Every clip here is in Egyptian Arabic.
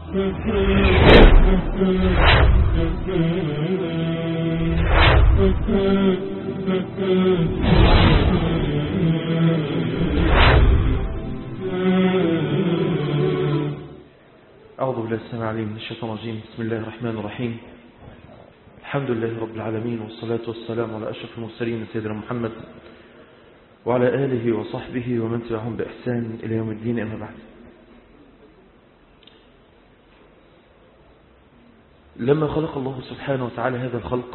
أعوذ بالله السميع العليم من الشيطان الرجيم بسم الله الرحمن الرحيم الحمد لله رب العالمين والصلاة والسلام على أشرف المرسلين سيدنا محمد وعلى آله وصحبه ومن تبعهم بإحسان إلى يوم الدين أما بعد لما خلق الله سبحانه وتعالى هذا الخلق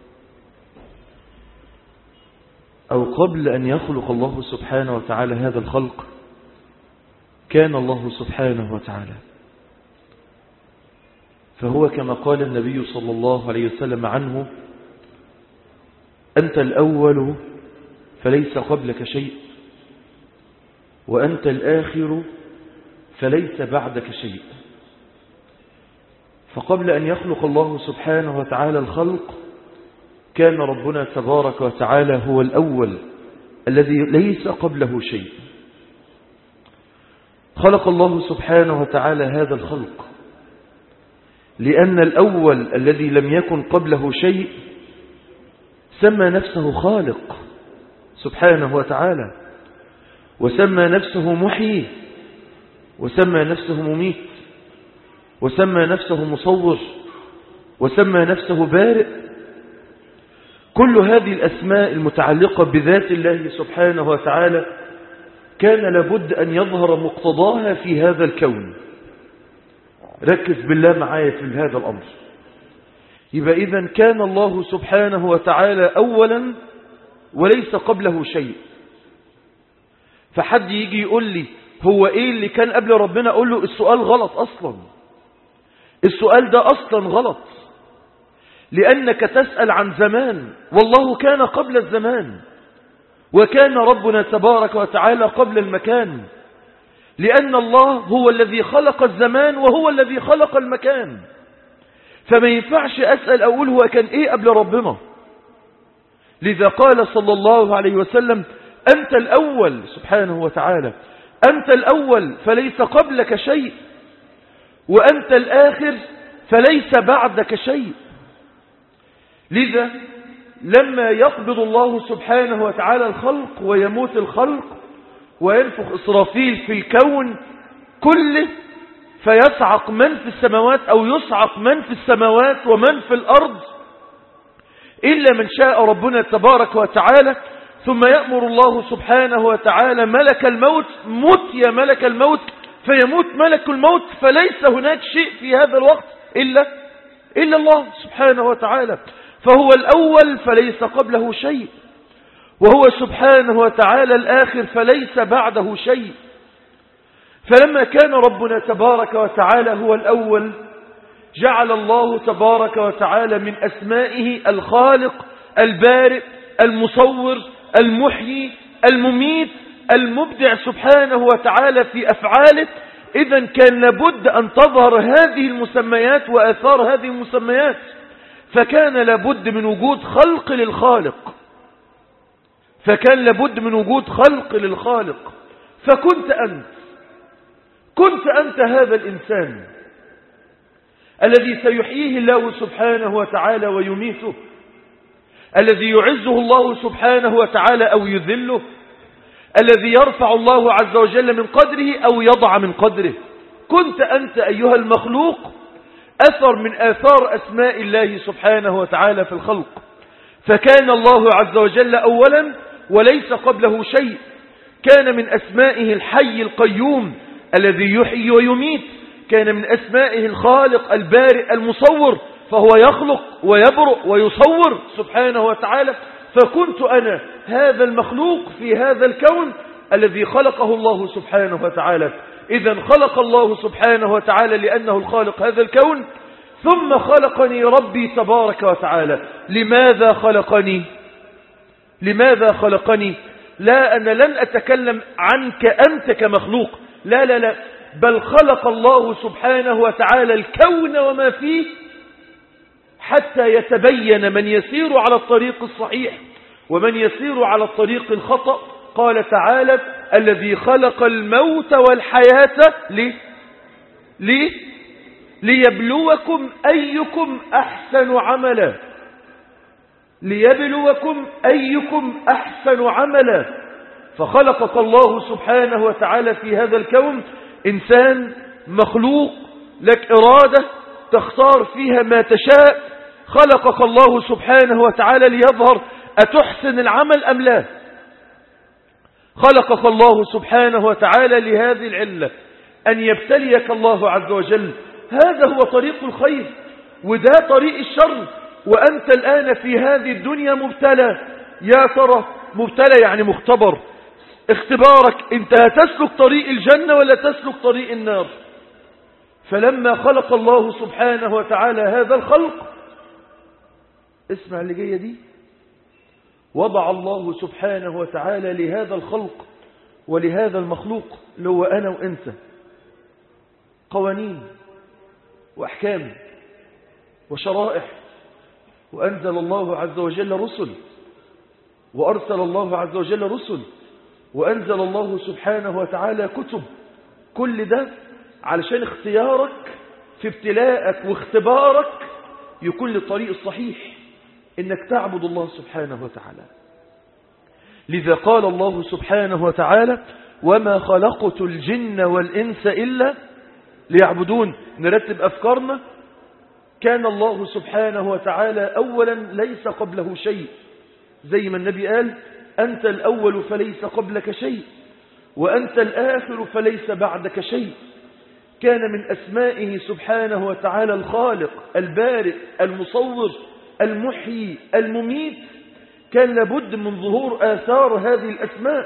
أو قبل أن يخلق الله سبحانه وتعالى هذا الخلق كان الله سبحانه وتعالى فهو كما قال النبي صلى الله عليه وسلم عنه أنت الأول فليس قبلك شيء وأنت الآخر فليس بعدك شيء فقبل أن يخلق الله سبحانه وتعالى الخلق كان ربنا تبارك وتعالى هو الأول الذي ليس قبله شيء خلق الله سبحانه وتعالى هذا الخلق لأن الأول الذي لم يكن قبله شيء سمى نفسه خالق سبحانه وتعالى وسمى نفسه محيي وسمى نفسه مميت وسمى نفسه مصور وسمى نفسه بارئ كل هذه الأسماء المتعلقة بذات الله سبحانه وتعالى كان لابد أن يظهر مقتضاها في هذا الكون ركز بالله معايا في هذا الأمر يبقى إذا كان الله سبحانه وتعالى أولا وليس قبله شيء فحد يجي يقول لي هو إيه اللي كان قبل ربنا أقول له السؤال غلط أصلا السؤال ده أصلا غلط لأنك تسأل عن زمان والله كان قبل الزمان وكان ربنا تبارك وتعالى قبل المكان لأن الله هو الذي خلق الزمان وهو الذي خلق المكان فما ينفعش أسأل أقول هو كان إيه قبل ربنا لذا قال صلى الله عليه وسلم أنت الأول سبحانه وتعالى أنت الأول فليس قبلك شيء وأنت الآخر فليس بعدك شيء لذا لما يقبض الله سبحانه وتعالى الخلق ويموت الخلق وينفخ إسرافيل في الكون كله فيصعق من في السماوات أو يصعق من في السماوات ومن في الأرض إلا من شاء ربنا تبارك وتعالى ثم يأمر الله سبحانه وتعالى ملك الموت مت يا ملك الموت فيموت ملك الموت فليس هناك شيء في هذا الوقت إلا, إلا الله سبحانه وتعالى فهو الأول فليس قبله شيء وهو سبحانه وتعالى الآخر فليس بعده شيء فلما كان ربنا تبارك وتعالى هو الأول جعل الله تبارك وتعالى من أسمائه الخالق البارئ المصور المحيي المميت المبدع سبحانه وتعالى في أفعاله إذا كان لابد أن تظهر هذه المسميات وآثار هذه المسميات فكان لابد من وجود خلق للخالق فكان لابد من وجود خلق للخالق فكنت أنت كنت أنت هذا الإنسان الذي سيحييه الله سبحانه وتعالى ويميته الذي يعزه الله سبحانه وتعالى أو يذله الذي يرفع الله عز وجل من قدره أو يضع من قدره كنت أنت أيها المخلوق أثر من آثار أسماء الله سبحانه وتعالى في الخلق فكان الله عز وجل أولا وليس قبله شيء كان من أسمائه الحي القيوم الذي يحيي ويميت كان من أسمائه الخالق البارئ المصور فهو يخلق ويبرئ ويصور سبحانه وتعالى فكنت أنا هذا المخلوق في هذا الكون الذي خلقه الله سبحانه وتعالى إذا خلق الله سبحانه وتعالى لأنه الخالق هذا الكون ثم خلقني ربي تبارك وتعالى لماذا خلقني لماذا خلقني لا أنا لن أتكلم عنك أنت كمخلوق لا لا لا بل خلق الله سبحانه وتعالى الكون وما فيه حتى يتبين من يسير على الطريق الصحيح ومن يسير على الطريق الخطأ قال تعالى الذي خلق الموت والحياة ليه؟ ليه؟ ليبلوكم أيكم أحسن عملا ليبلوكم أيكم أحسن عملا فخلقك الله سبحانه وتعالى في هذا الكون إنسان مخلوق لك إرادة تختار فيها ما تشاء خلقك الله سبحانه وتعالى ليظهر أتحسن العمل أم لا خلقك الله سبحانه وتعالى لهذه العلة أن يبتليك الله عز وجل هذا هو طريق الخير وده طريق الشر وأنت الآن في هذه الدنيا مبتلى يا ترى مبتلى يعني مختبر اختبارك انت هتسلك طريق الجنة ولا تسلك طريق النار فلما خلق الله سبحانه وتعالى هذا الخلق اسمع اللي جاية دي وضع الله سبحانه وتعالى لهذا الخلق ولهذا المخلوق اللي هو أنا وإنت قوانين وأحكام وشرائح وأنزل الله عز وجل رسل وأرسل الله عز وجل رسل وأنزل الله سبحانه وتعالى كتب كل ده علشان اختيارك في ابتلاءك واختبارك يكون للطريق الصحيح انك تعبد الله سبحانه وتعالى لذا قال الله سبحانه وتعالى وما خلقت الجن والإنس إلا ليعبدون نرتب أفكارنا كان الله سبحانه وتعالى أولا ليس قبله شيء زي ما النبي قال أنت الأول فليس قبلك شيء وأنت الآخر فليس بعدك شيء كان من أسمائه سبحانه وتعالى الخالق البارئ المصور المحيي المميت كان لابد من ظهور آثار هذه الأسماء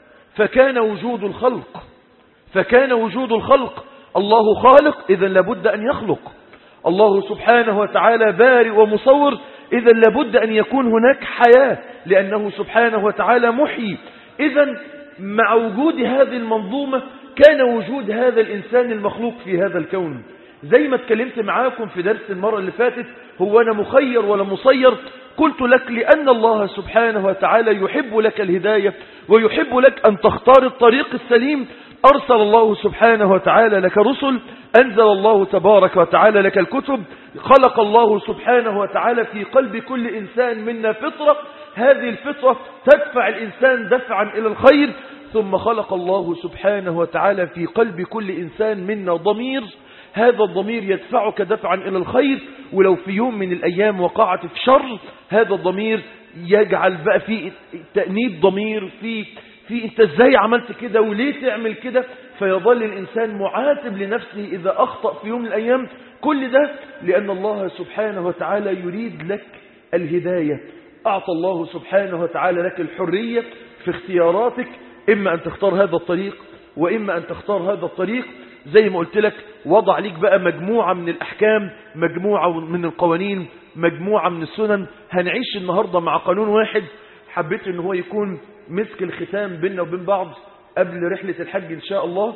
فكان وجود الخلق فكان وجود الخلق الله خالق إذا لابد أن يخلق الله سبحانه وتعالى بارئ ومصور إذا لابد أن يكون هناك حياة لأنه سبحانه وتعالى محيي إذا مع وجود هذه المنظومة كان وجود هذا الإنسان المخلوق في هذا الكون زي ما اتكلمت معاكم في درس المرة اللي فاتت هو أنا مخير ولا مصير قلت لك لأن الله سبحانه وتعالى يحب لك الهداية ويحب لك أن تختار الطريق السليم أرسل الله سبحانه وتعالى لك رسل أنزل الله تبارك وتعالى لك الكتب خلق الله سبحانه وتعالى في قلب كل إنسان منا فطرة هذه الفطرة تدفع الإنسان دفعا إلى الخير ثم خلق الله سبحانه وتعالى في قلب كل إنسان منا ضمير هذا الضمير يدفعك دفعا إلى الخير ولو في يوم من الأيام وقعت في شر هذا الضمير يجعل بقى في تأنيب ضمير في في انت ازاي عملت كده وليه تعمل كده فيظل الإنسان معاتب لنفسه إذا أخطأ في يوم من الأيام كل ده لأن الله سبحانه وتعالى يريد لك الهداية أعطى الله سبحانه وتعالى لك الحرية في اختياراتك إما أن تختار هذا الطريق وإما أن تختار هذا الطريق زي ما قلت لك وضع ليك بقى مجموعة من الأحكام مجموعة من القوانين مجموعة من السنن هنعيش النهاردة مع قانون واحد حبيت ان هو يكون مسك الختام بيننا وبين بعض قبل رحلة الحج إن شاء الله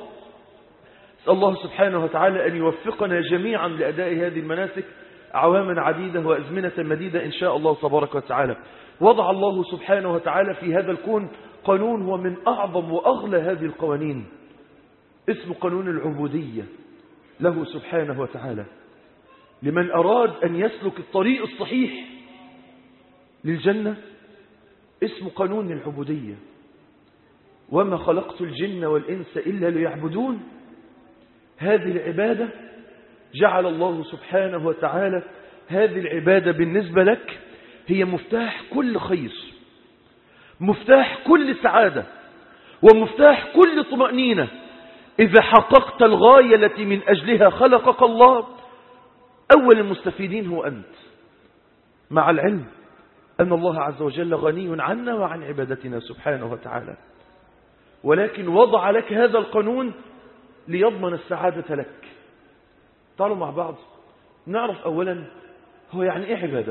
أسأل الله سبحانه وتعالى أن يوفقنا جميعا لأداء هذه المناسك عواما عديدة وأزمنة مديدة إن شاء الله تبارك وتعالى وضع الله سبحانه وتعالى في هذا الكون قانون هو من أعظم وأغلى هذه القوانين اسم قانون العبودية له سبحانه وتعالى لمن أراد أن يسلك الطريق الصحيح للجنة اسم قانون العبودية وما خلقت الجن والإنس إلا ليعبدون هذه العبادة جعل الله سبحانه وتعالى هذه العبادة بالنسبة لك هي مفتاح كل خير مفتاح كل سعادة ومفتاح كل طمأنينة إذا حققت الغاية التي من أجلها خلقك الله أول المستفيدين هو أنت مع العلم أن الله عز وجل غني عنا وعن عبادتنا سبحانه وتعالى ولكن وضع لك هذا القانون ليضمن السعادة لك تعالوا مع بعض نعرف أولا هو يعني إيه عبادة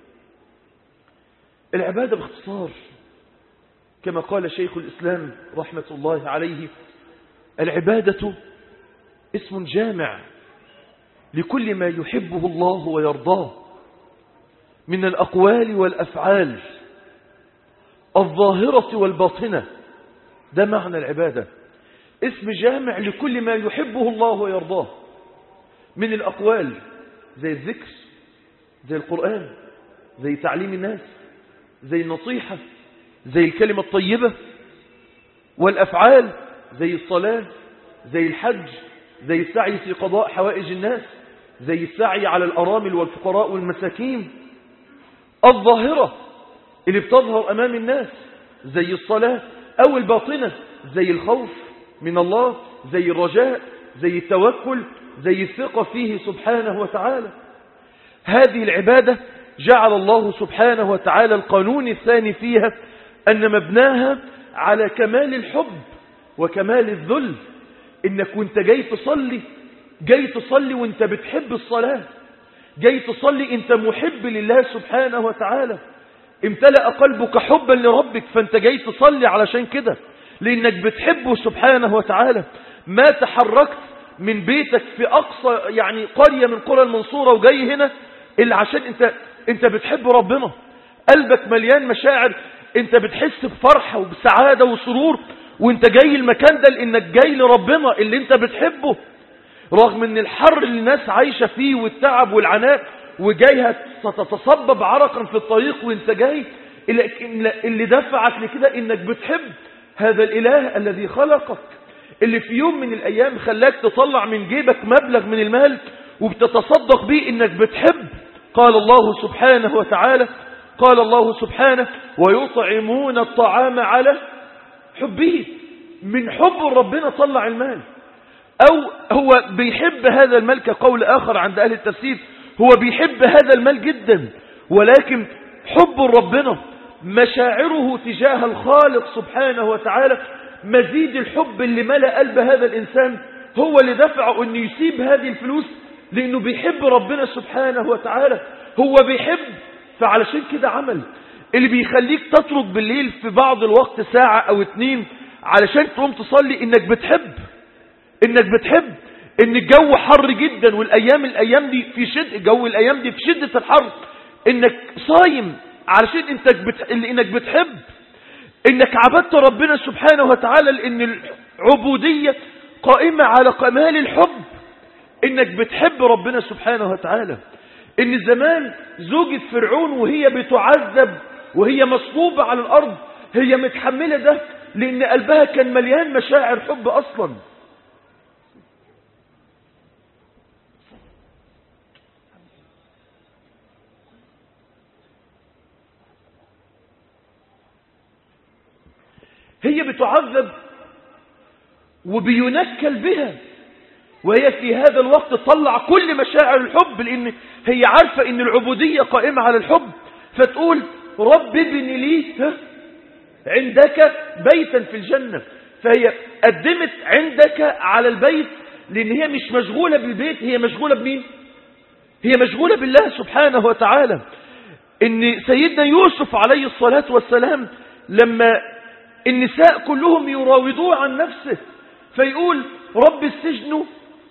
العبادة باختصار كما قال شيخ الإسلام رحمة الله عليه العبادة اسم جامع لكل ما يحبه الله ويرضاه من الأقوال والأفعال الظاهرة والباطنة ده معنى العبادة اسم جامع لكل ما يحبه الله ويرضاه من الأقوال زي الذكر زي القرآن زي تعليم الناس زي النصيحة زي الكلمة الطيبة والأفعال زي الصلاة زي الحج زي السعي في قضاء حوائج الناس زي السعي على الأرامل والفقراء والمساكين الظاهرة اللي بتظهر أمام الناس زي الصلاة أو الباطنة زي الخوف من الله زي الرجاء زي التوكل زي الثقة فيه سبحانه وتعالى هذه العبادة جعل الله سبحانه وتعالى القانون الثاني فيها أن مبناها على كمال الحب وكمال الذل إنك وانت جاي تصلي جاي تصلي وانت بتحب الصلاة جاي تصلي انت محب لله سبحانه وتعالى امتلأ قلبك حبا لربك فانت جاي تصلي علشان كده لانك بتحبه سبحانه وتعالى ما تحركت من بيتك في اقصى يعني قرية من قرى المنصورة وجاي هنا الا عشان انت انت بتحب ربنا قلبك مليان مشاعر انت بتحس بفرحة وبسعادة وسرور وانت جاي المكان ده لانك جاي لربنا اللي انت بتحبه رغم ان الحر اللي الناس عايشة فيه والتعب والعناء وجاي ستتصبب عرقا في الطريق وانت جاي اللي دفعك لكده انك بتحب هذا الاله الذي خلقك اللي في يوم من الايام خلاك تطلع من جيبك مبلغ من المال وبتتصدق بيه انك بتحب قال الله سبحانه وتعالى قال الله سبحانه ويطعمون الطعام على حبه من حب ربنا طلع المال أو هو بيحب هذا المال كقول آخر عند أهل التفسير هو بيحب هذا المال جدا ولكن حب ربنا مشاعره تجاه الخالق سبحانه وتعالى مزيد الحب اللي ملأ قلب هذا الإنسان هو اللي دفعه أنه يسيب هذه الفلوس لأنه بيحب ربنا سبحانه وتعالى هو بيحب فعلشان كده عمل اللي بيخليك تترك بالليل في بعض الوقت ساعة أو اتنين علشان تقوم تصلي إنك بتحب انك بتحب ان الجو حر جدا والايام الايام دي في شد الجو الايام دي في شدة الحر انك صايم علشان انت بت... انك بتحب انك عبدت ربنا سبحانه وتعالى لان العبودية قائمة على كمال الحب انك بتحب ربنا سبحانه وتعالى ان زمان زوجة فرعون وهي بتعذب وهي مصلوبة على الارض هي متحملة ده لان قلبها كان مليان مشاعر حب اصلا هي بتعذب وبينكل بها وهي في هذا الوقت تطلع كل مشاعر الحب لأن هي عارفة أن العبودية قائمة على الحب فتقول رب ابن لي عندك بيتا في الجنة فهي قدمت عندك على البيت لأن هي مش مشغولة بالبيت هي مشغولة بمين هي مشغولة بالله سبحانه وتعالى ان سيدنا يوسف عليه الصلاة والسلام لما النساء كلهم يراودوه عن نفسه فيقول رب السجن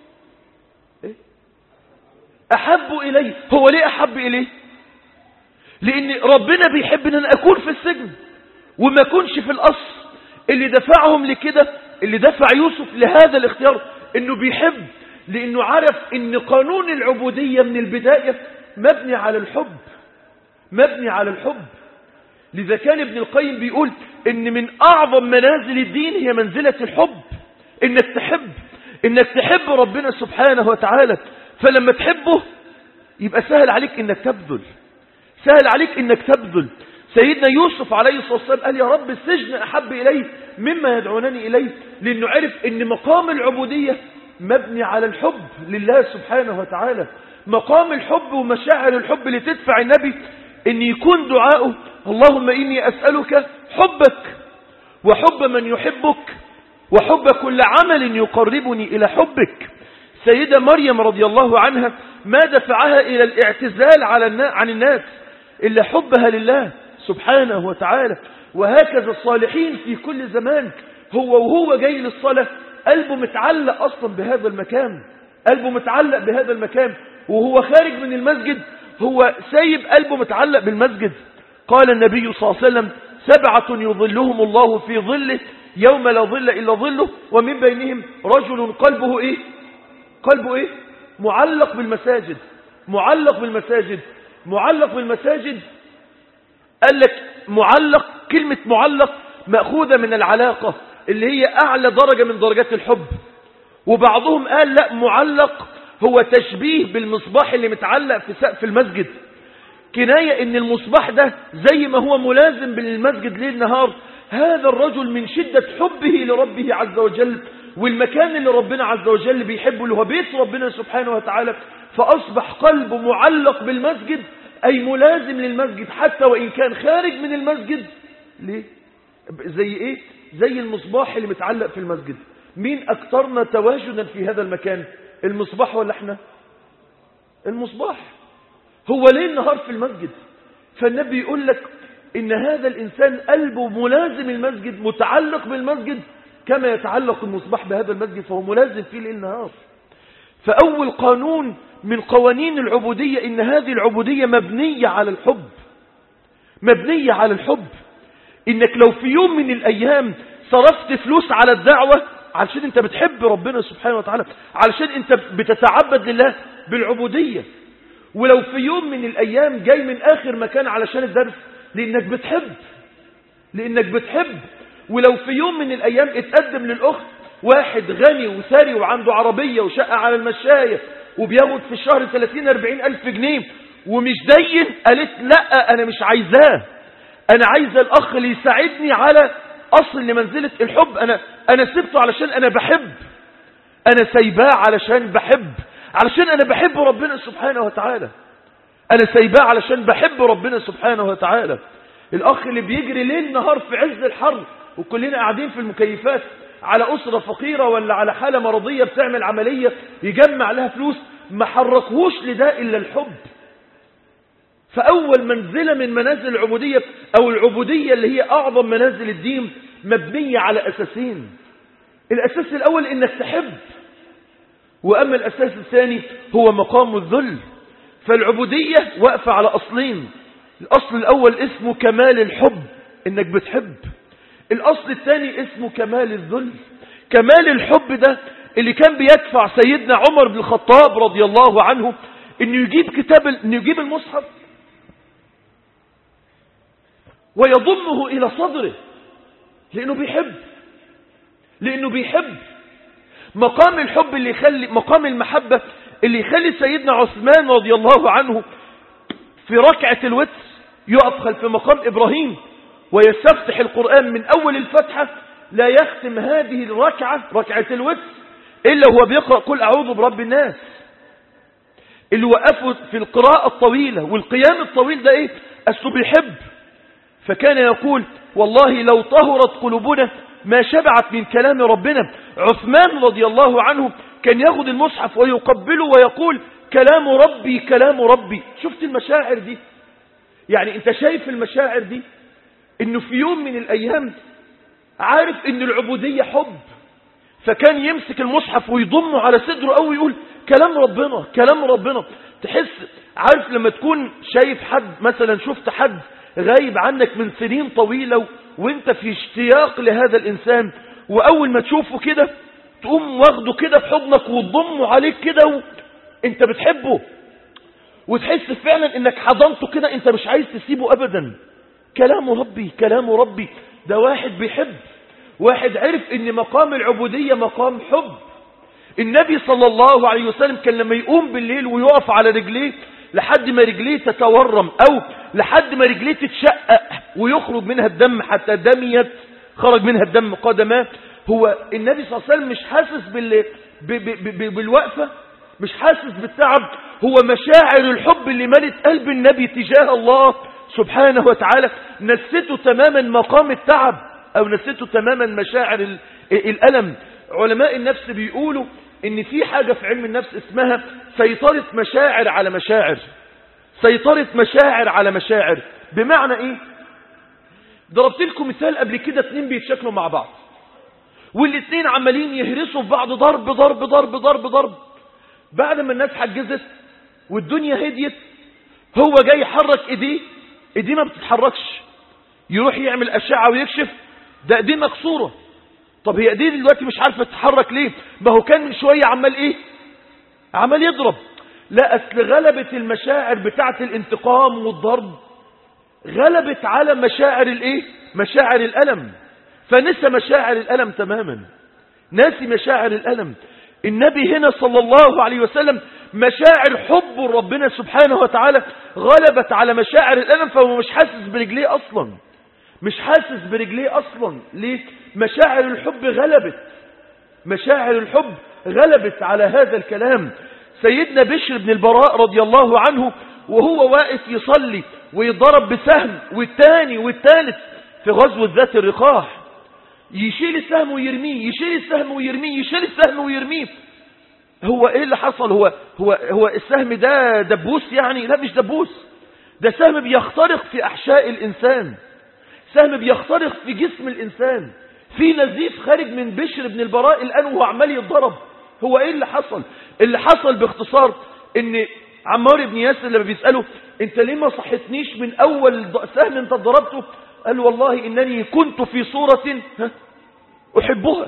أحب إليه هو ليه أحب إليه لأن ربنا بيحب أن أنا أكون في السجن وما أكونش في الأصل اللي دفعهم لكده اللي دفع يوسف لهذا الاختيار أنه بيحب لأنه عرف أن قانون العبودية من البداية مبني على الحب مبني على الحب لذا كان ابن القيم بيقول ان من اعظم منازل الدين هي منزلة الحب انك تحب انك تحب ربنا سبحانه وتعالى فلما تحبه يبقى سهل عليك انك تبذل سهل عليك انك تبذل سيدنا يوسف عليه الصلاة والسلام قال يا رب السجن احب اليه مما يدعونني اليه لانه عرف ان مقام العبودية مبني على الحب لله سبحانه وتعالى مقام الحب ومشاعر الحب اللي تدفع النبي ان يكون دعاؤه اللهم إني أسألك حبك وحب من يحبك وحب كل عمل يقربني إلى حبك سيدة مريم رضي الله عنها ما دفعها إلى الاعتزال على عن الناس إلا حبها لله سبحانه وتعالى وهكذا الصالحين في كل زمان هو وهو جاي للصلاة قلبه متعلق أصلا بهذا المكان قلبه متعلق بهذا المكان وهو خارج من المسجد هو سايب قلبه متعلق بالمسجد قال النبي صلى الله عليه وسلم سبعة يظلهم الله في ظله يوم لا ظل إلا ظله ومن بينهم رجل قلبه إيه قلبه إيه معلق بالمساجد معلق بالمساجد معلق بالمساجد قال لك معلق كلمة معلق مأخوذة من العلاقة اللي هي أعلى درجة من درجات الحب وبعضهم قال لا معلق هو تشبيه بالمصباح اللي متعلق في سقف المسجد كناية ان المصباح ده زي ما هو ملازم بالمسجد ليل نهار هذا الرجل من شدة حبه لربه عز وجل والمكان اللي ربنا عز وجل بيحبه اللي هو بيت ربنا سبحانه وتعالى فأصبح قلبه معلق بالمسجد أي ملازم للمسجد حتى وإن كان خارج من المسجد ليه؟ زي إيه؟ زي المصباح اللي متعلق في المسجد مين أكثرنا تواجدا في هذا المكان المصباح ولا احنا المصباح هو ليه النهار في المسجد فالنبي يقول لك إن هذا الإنسان قلبه ملازم المسجد متعلق بالمسجد كما يتعلق المصباح بهذا المسجد فهو ملازم فيه ليل نهار فأول قانون من قوانين العبودية إن هذه العبودية مبنية على الحب مبنية على الحب إنك لو في يوم من الأيام صرفت فلوس على الدعوة علشان أنت بتحب ربنا سبحانه وتعالى علشان أنت بتتعبد لله بالعبودية ولو في يوم من الأيام جاي من آخر مكان علشان الدرس لأنك بتحب لأنك بتحب ولو في يوم من الأيام اتقدم للأخت واحد غني وثري وعنده عربية وشقة على المشاية وبياخد في الشهر 30 40 ألف جنيه ومش دين قالت لا أنا مش عايزاه أنا عايزة الأخ اللي يساعدني على أصل لمنزلة الحب أنا, أنا سبته علشان أنا بحب أنا سايباه علشان بحب علشان أنا بحب ربنا سبحانه وتعالى أنا سايباه علشان بحب ربنا سبحانه وتعالى الأخ اللي بيجري ليل نهار في عز الحر وكلنا قاعدين في المكيفات على أسرة فقيرة ولا على حالة مرضية بتعمل عملية يجمع لها فلوس ما حركهوش لده إلا الحب فأول منزلة من منازل العبودية أو العبودية اللي هي أعظم منازل الدين مبنية على أساسين الأساس الأول إنك تحب وأما الأساس الثاني هو مقام الذل فالعبودية واقفة على أصلين الأصل الأول اسمه كمال الحب إنك بتحب الأصل الثاني اسمه كمال الذل كمال الحب ده اللي كان بيدفع سيدنا عمر بن الخطاب رضي الله عنه انه يجيب كتاب انه يجيب المصحف ويضمه الى صدره لانه بيحب لانه بيحب مقام الحب اللي يخلي مقام المحبة اللي يخلي سيدنا عثمان رضي الله عنه في ركعة الوتر يقف خلف مقام إبراهيم ويستفتح القرآن من أول الفتحة لا يختم هذه الركعة ركعة الوتر إلا هو بيقرأ قل أعوذ برب الناس اللي وقفوا في القراءة الطويلة والقيام الطويل ده إيه أسه بيحب فكان يقول والله لو طهرت قلوبنا ما شبعت من كلام ربنا عثمان رضي الله عنه كان ياخد المصحف ويقبله ويقول كلام ربي كلام ربي شفت المشاعر دي يعني انت شايف المشاعر دي انه في يوم من الايام عارف ان العبودية حب فكان يمسك المصحف ويضمه على صدره او يقول كلام ربنا كلام ربنا تحس عارف لما تكون شايف حد مثلا شفت حد غايب عنك من سنين طويلة وانت في اشتياق لهذا الانسان واول ما تشوفه كده تقوم واخده كده في حضنك وتضمه عليك كده انت بتحبه وتحس فعلا انك حضنته كده انت مش عايز تسيبه ابدا كلام ربي كلام ربي ده واحد بيحب واحد عرف ان مقام العبودية مقام حب النبي صلى الله عليه وسلم كان لما يقوم بالليل ويقف على رجليه لحد ما رجليه تتورم او لحد ما رجليه تتشقق ويخرج منها الدم حتى دميت خرج منها الدم قدماه هو النبي صلى الله عليه وسلم مش حاسس بال... ب... ب... ب... بالوقفة مش حاسس بالتعب هو مشاعر الحب اللي ملت قلب النبي تجاه الله سبحانه وتعالى نسيته تماما مقام التعب او نسيته تماما مشاعر ال... الألم علماء النفس بيقولوا ان في حاجة في علم النفس اسمها سيطرة مشاعر على مشاعر سيطرة مشاعر على مشاعر بمعنى ايه ضربت لكم مثال قبل كده اتنين بيتشكلوا مع بعض والاتنين عمالين يهرسوا في بعض ضرب ضرب ضرب ضرب ضرب بعد ما الناس حجزت والدنيا هديت هو جاي يحرك ايديه ايديه ما بتتحركش يروح يعمل اشعة ويكشف ده ايديه مكسورة طب هي ايديه دلوقتي مش عارفة تتحرك ليه ما هو كان من شوية عمال ايه عمال يضرب لا أصل غلبت المشاعر بتاعة الانتقام والضرب غلبت على مشاعر الايه مشاعر الألم فنسى مشاعر الألم تماما ناسي مشاعر الألم النبي هنا صلى الله عليه وسلم مشاعر حب ربنا سبحانه وتعالى غلبت على مشاعر الألم فهو مش حاسس برجليه أصلا مش حاسس برجليه أصلا ليه مشاعر الحب غلبت مشاعر الحب غلبت على هذا الكلام سيدنا بشر بن البراء رضي الله عنه وهو واقف يصلي ويضرب بسهم والتاني والتالت في غزوة ذات الرقاح يشيل السهم ويرميه يشيل السهم ويرميه يشيل السهم ويرميه هو ايه اللي حصل هو هو هو السهم ده دبوس يعني لا مش دبوس ده سهم بيخترق في احشاء الانسان سهم بيخترق في جسم الانسان في نزيف خارج من بشر بن البراء الان وهو عمال يتضرب هو ايه اللي حصل اللي حصل باختصار ان عمار بن ياسر لما بيسأله انت ليه ما صحتنيش من اول سهم انت ضربته قال والله انني كنت في صورة احبها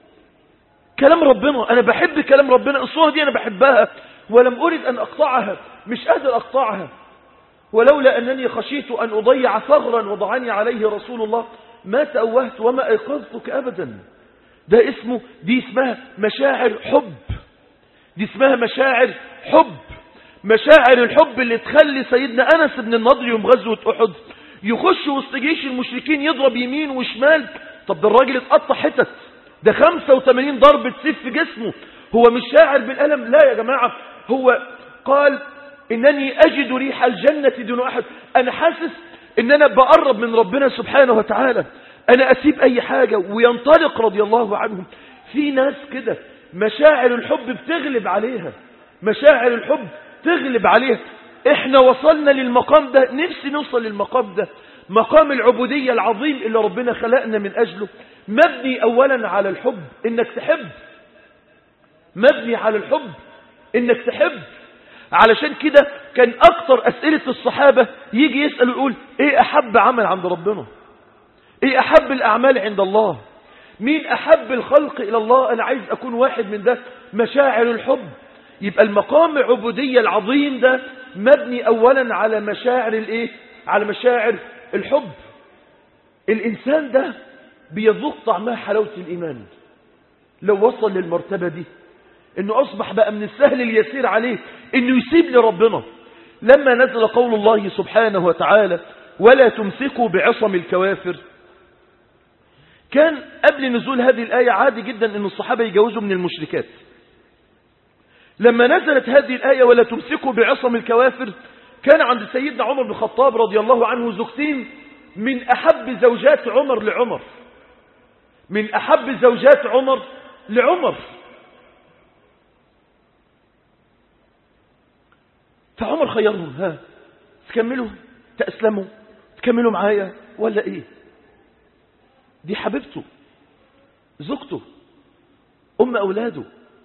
كلام ربنا انا بحب كلام ربنا الصورة دي انا بحبها ولم اريد ان اقطعها مش قادر اقطعها ولولا انني خشيت ان اضيع ثغرا وضعني عليه رسول الله ما تأوهت وما ايقظتك ابدا ده اسمه دي اسمها مشاعر حب دي اسمها مشاعر حب مشاعر الحب اللي تخلي سيدنا أنس بن النضر يوم غزوة أحد يخش وسط جيش المشركين يضرب يمين وشمال طب ده الراجل اتقطع حتت ده 85 ضربة سيف في جسمه هو مش شاعر بالألم لا يا جماعة هو قال إنني أجد ريح الجنة دون أحد أنا حاسس إن أنا بقرب من ربنا سبحانه وتعالى أنا أسيب أي حاجة وينطلق رضي الله عنهم في ناس كده مشاعر الحب بتغلب عليها مشاعر الحب تغلب عليها احنا وصلنا للمقام ده نفسي نوصل للمقام ده مقام العبودية العظيم اللي ربنا خلقنا من أجله مبني أولا على الحب إنك تحب مبني على الحب إنك تحب علشان كده كان أكتر أسئلة الصحابة يجي يسأل ويقول إيه أحب عمل عند ربنا إيه أحب الأعمال عند الله مين أحب الخلق إلى الله أنا عايز أكون واحد من ده مشاعر الحب يبقى المقام العبودية العظيم ده مبني أولا على مشاعر الإيه؟ على مشاعر الحب الإنسان ده بيذوق طعمها حلاوة الإيمان لو وصل للمرتبة دي إنه أصبح بقى من السهل اليسير عليه إنه يسيب لربنا لما نزل قول الله سبحانه وتعالى ولا تمسكوا بعصم الكوافر كان قبل نزول هذه الآية عادي جدا أن الصحابة يجوزوا من المشركات لما نزلت هذه الآية ولا تمسكوا بعصم الكوافر كان عند سيدنا عمر بن الخطاب رضي الله عنه زوجتين من أحب زوجات عمر لعمر من أحب زوجات عمر لعمر فعمر خيرهم ها تكملوا تأسلموا تكملوا معايا ولا ايه دي حبيبته زوجته ام اولاده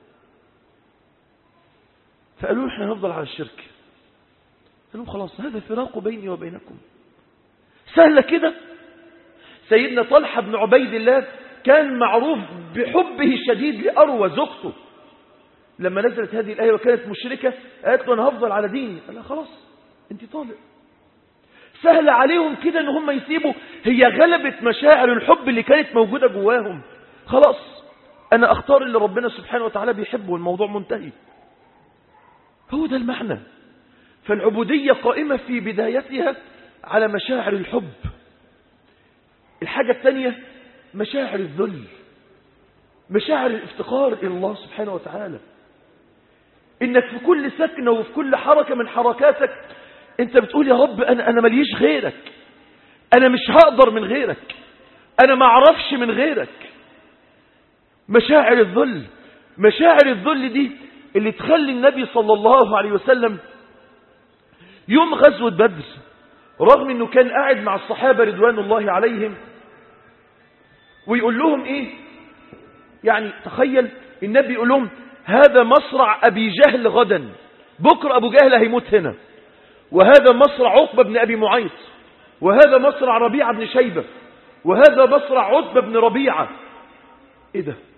فقالوا احنا نفضل على الشرك قالوا خلاص هذا فراق بيني وبينكم سهلة كده سيدنا طلحة بن عبيد الله كان معروف بحبه الشديد لأروى زوجته لما نزلت هذه الآية وكانت مشركة قالت له أنا هفضل على ديني قال لها خلاص انت طالق سهل عليهم كده ان هم يسيبوا هي غلبت مشاعر الحب اللي كانت موجودة جواهم خلاص انا اختار اللي ربنا سبحانه وتعالى بيحبه والموضوع منتهي هو ده المعنى فالعبودية قائمة في بدايتها على مشاعر الحب الحاجة الثانية مشاعر الذل مشاعر الافتقار إلى الله سبحانه وتعالى إنك في كل سكنة وفي كل حركة من حركاتك أنت بتقول يا رب أنا, أنا مليش غيرك أنا مش هقدر من غيرك أنا ما أعرفش من غيرك مشاعر الذل مشاعر الذل دي اللي تخلي النبي صلى الله عليه وسلم يوم غزوة بدر رغم أنه كان قاعد مع الصحابة رضوان الله عليهم ويقول لهم إيه يعني تخيل النبي يقول لهم هذا مصرع أبي جهل غدا بكرة أبو جهل هيموت هنا وهذا مصرع عقبة بن أبي معيط وهذا مصرع ربيعة بن شيبة وهذا مصرع عتبة بن ربيعة إيه ده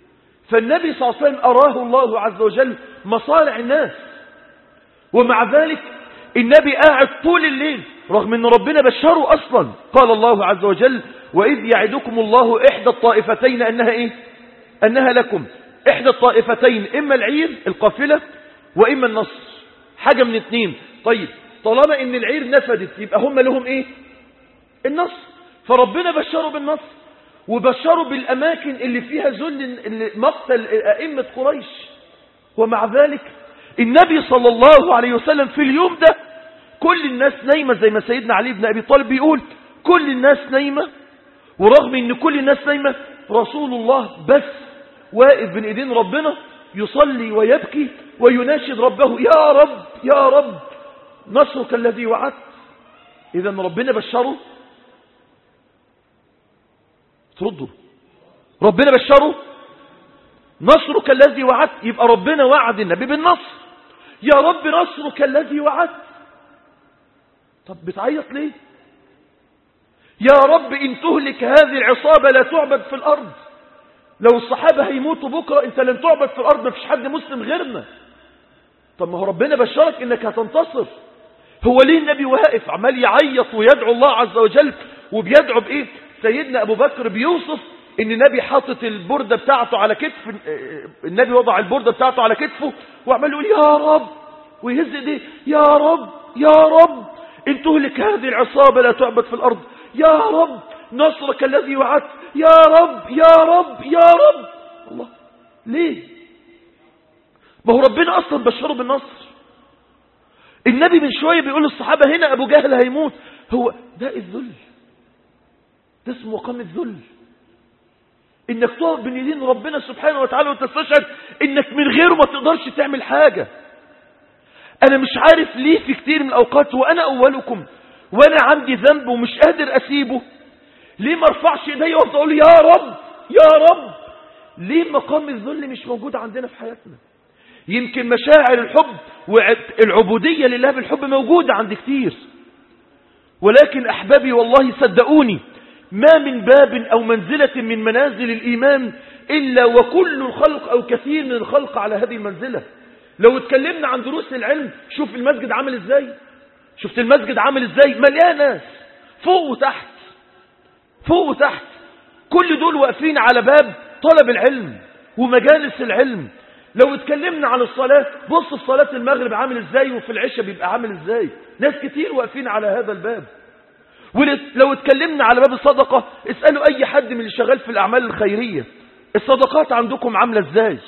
فالنبي صلى الله عليه وسلم أراه الله عز وجل مصالح الناس ومع ذلك النبي قاعد طول الليل رغم ان ربنا بشره اصلا قال الله عز وجل واذ يعدكم الله احدى الطائفتين انها ايه انها لكم احدى الطائفتين اما العير القافلة واما النصر حاجة من اتنين طيب طالما ان العير نفدت يبقى هم لهم ايه النصر فربنا بشره بالنصر وبشروا بالأماكن اللي فيها ذل مقتل أئمة قريش ومع ذلك النبي صلى الله عليه وسلم في اليوم ده كل الناس نايمة زي ما سيدنا علي بن أبي طالب بيقول كل الناس نايمة ورغم ان كل الناس نايمة رسول الله بس واقف بين ايدين ربنا يصلي ويبكي ويناشد ربه يا رب يا رب نصرك الذي وعدت اذا ربنا بشره تردوا ربنا بشره نصرك الذي وعدت يبقى ربنا وعد النبي بالنصر يا رب نصرك الذي وعدت طب بتعيط ليه يا رب إن تهلك هذه العصابة لا تعبد في الأرض لو الصحابة هيموتوا بكرة انت لن تعبد في الأرض ما فيش حد مسلم غيرنا طب ما هو ربنا بشرك انك هتنتصر هو ليه النبي واقف عمال يعيط ويدعو الله عز وجل وبيدعو بإيه سيدنا أبو بكر بيوصف ان النبي حاطط البردة بتاعته على كتف النبي وضع البردة بتاعته على كتفه وعمال يقول يا رب ويهز ايديه يا رب يا رب ان تهلك هذه العصابة لا تعبد في الارض يا رب نصرك الذي وعدت يا رب يا رب يا رب الله ليه ما هو ربنا اصلا بشره بالنصر النبي من شوية بيقول للصحابة هنا ابو جهل هيموت هو ده الذل ده اسمه مقام الذل انك تقف بين يدين ربنا سبحانه وتعالى وتستشعر انك من غيره ما تقدرش تعمل حاجة انا مش عارف ليه في كتير من الاوقات وانا اولكم وانا عندي ذنب ومش قادر اسيبه ليه ما ارفعش ايدي وافضل اقول يا رب يا رب ليه مقام الذل مش موجود عندنا في حياتنا يمكن مشاعر الحب والعبودية لله بالحب موجودة عند كتير ولكن احبابي والله صدقوني ما من باب أو منزلة من منازل الإيمان إلا وكل الخلق أو كثير من الخلق على هذه المنزلة لو اتكلمنا عن دروس العلم شوف المسجد عامل ازاي شفت المسجد عامل ازاي مليان ناس فوق وتحت فوق وتحت كل دول واقفين على باب طلب العلم ومجالس العلم لو اتكلمنا عن الصلاة بص في صلاة المغرب عامل ازاي وفي العشاء بيبقى عامل ازاي ناس كتير واقفين على هذا الباب ولو اتكلمنا على باب الصدقة اسألوا اي حد من اللي شغال في الاعمال الخيرية الصدقات عندكم عاملة ازاي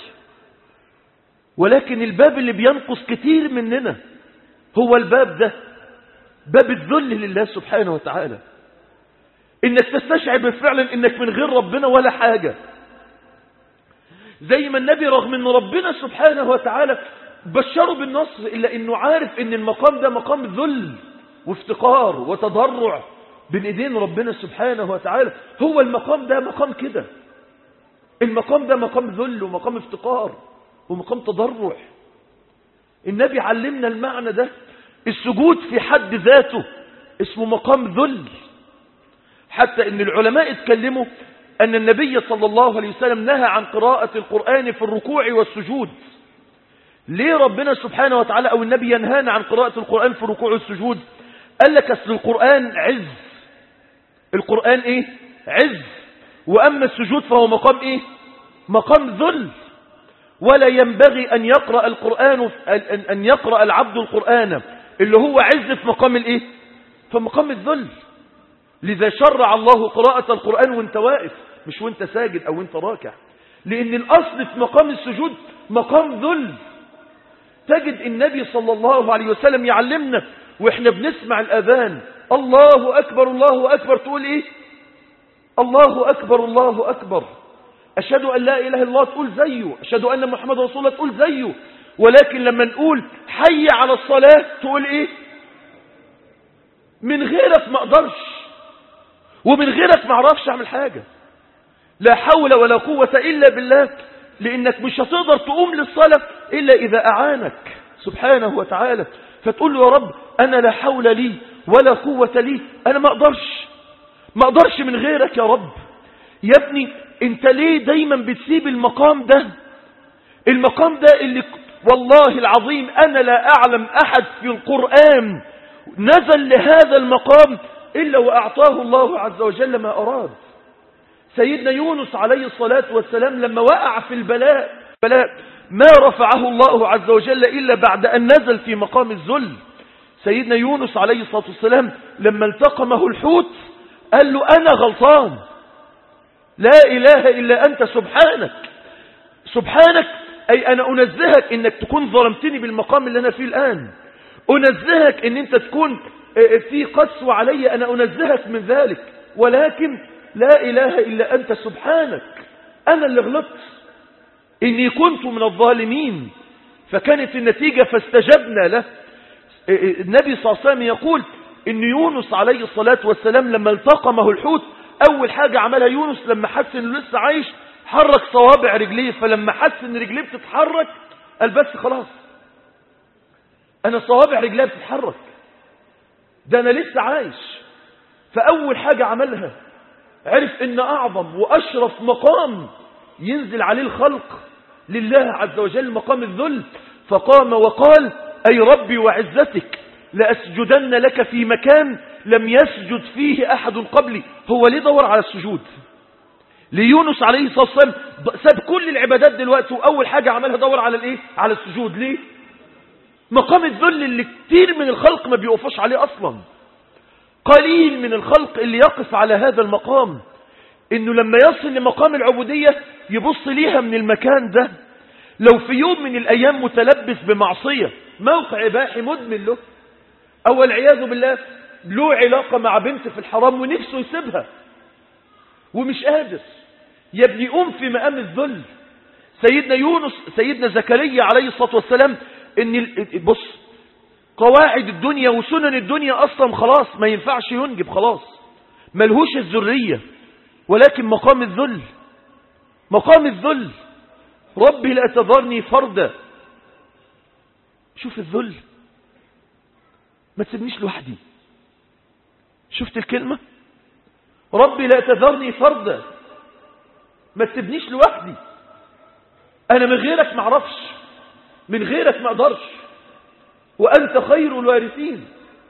ولكن الباب اللي بينقص كتير مننا هو الباب ده باب الذل لله سبحانه وتعالى انك تستشعر فعلا انك من غير ربنا ولا حاجة زي ما النبي رغم ان ربنا سبحانه وتعالى بشره بالنصر الا انه عارف ان المقام ده مقام ذل وافتقار وتضرع بين ايدين ربنا سبحانه وتعالى هو المقام ده مقام كده المقام ده مقام ذل ومقام افتقار ومقام تضرع النبي علمنا المعنى ده السجود في حد ذاته اسمه مقام ذل حتى ان العلماء اتكلموا ان النبي صلى الله عليه وسلم نهى عن قراءة القرآن في الركوع والسجود ليه ربنا سبحانه وتعالى او النبي ينهانا عن قراءة القرآن في الركوع والسجود قال لك اصل القرآن عز القرآن ايه عز واما السجود فهو مقام ايه مقام ذل ولا ينبغي ان يقرأ القرآن ان يقرأ العبد القرآن اللي هو عز في مقام الايه في مقام الذل لذا شرع الله قراءة القرآن وانت واقف مش وانت ساجد او وانت راكع لان الاصل في مقام السجود مقام ذل تجد النبي صلى الله عليه وسلم يعلمنا واحنا بنسمع الاذان الله اكبر الله اكبر تقول ايه الله اكبر الله اكبر اشهد ان لا اله الا الله تقول زيه اشهد ان محمد رسول الله تقول زيه ولكن لما نقول حي على الصلاة تقول ايه من غيرك ما اقدرش ومن غيرك ما اعرفش اعمل حاجة لا حول ولا قوة الا بالله لانك مش هتقدر تقوم للصلاة الا اذا اعانك سبحانه وتعالى فتقول له يا رب انا لا حول لي ولا قوة لي انا ما اقدرش ما اقدرش من غيرك يا رب يا ابني انت ليه دايما بتسيب المقام ده المقام ده اللي والله العظيم انا لا اعلم احد في القرآن نزل لهذا المقام الا واعطاه الله عز وجل ما اراد سيدنا يونس عليه الصلاة والسلام لما وقع في البلاء بلاء ما رفعه الله عز وجل إلا بعد أن نزل في مقام الذل سيدنا يونس عليه الصلاة والسلام لما التقمه الحوت قال له أنا غلطان لا إله إلا أنت سبحانك سبحانك أي أنا أنزهك إنك تكون ظلمتني بالمقام اللي أنا فيه الآن أنزهك إن أنت تكون في قسوة علي أنا أنزهك من ذلك ولكن لا إله إلا أنت سبحانك أنا اللي غلطت إني كنت من الظالمين فكانت النتيجة فاستجبنا له النبي صلى الله عليه وسلم يقول إن يونس عليه الصلاة والسلام لما التقمه الحوت أول حاجة عملها يونس لما حس إنه لسه عايش حرك صوابع رجليه فلما حس إن رجليه بتتحرك قال بس خلاص أنا صوابع رجليه بتتحرك ده أنا لسه عايش فأول حاجة عملها عرف ان اعظم واشرف مقام ينزل عليه الخلق لله عز وجل مقام الذل فقام وقال اي ربي وعزتك لاسجدن لك في مكان لم يسجد فيه احد قبلي هو ليه دور على السجود ليونس عليه الصلاة والسلام ساب كل العبادات دلوقتي واول حاجة عملها دور على الايه على السجود ليه مقام الذل اللي كتير من الخلق ما بيقفوش عليه اصلا قليل من الخلق اللي يقف على هذا المقام انه لما يصل لمقام العبودية يبص ليها من المكان ده لو في يوم من الايام متلبس بمعصية موقع اباحي مدمن له او العياذ بالله له علاقة مع بنت في الحرام ونفسه يسيبها ومش قادر يا ابني قوم في مقام الذل سيدنا يونس سيدنا زكريا عليه الصلاة والسلام ان بص قواعد الدنيا وسنن الدنيا أصلا خلاص ما ينفعش ينجب خلاص ملهوش الذرية ولكن مقام الذل مقام الذل ربي لا تذرني فردا شوف الذل ما تسيبنيش لوحدي شفت الكلمة ربي لا تذرني فردا ما تسيبنيش لوحدي انا من غيرك ما اعرفش من غيرك ما اقدرش وأنت خير الوارثين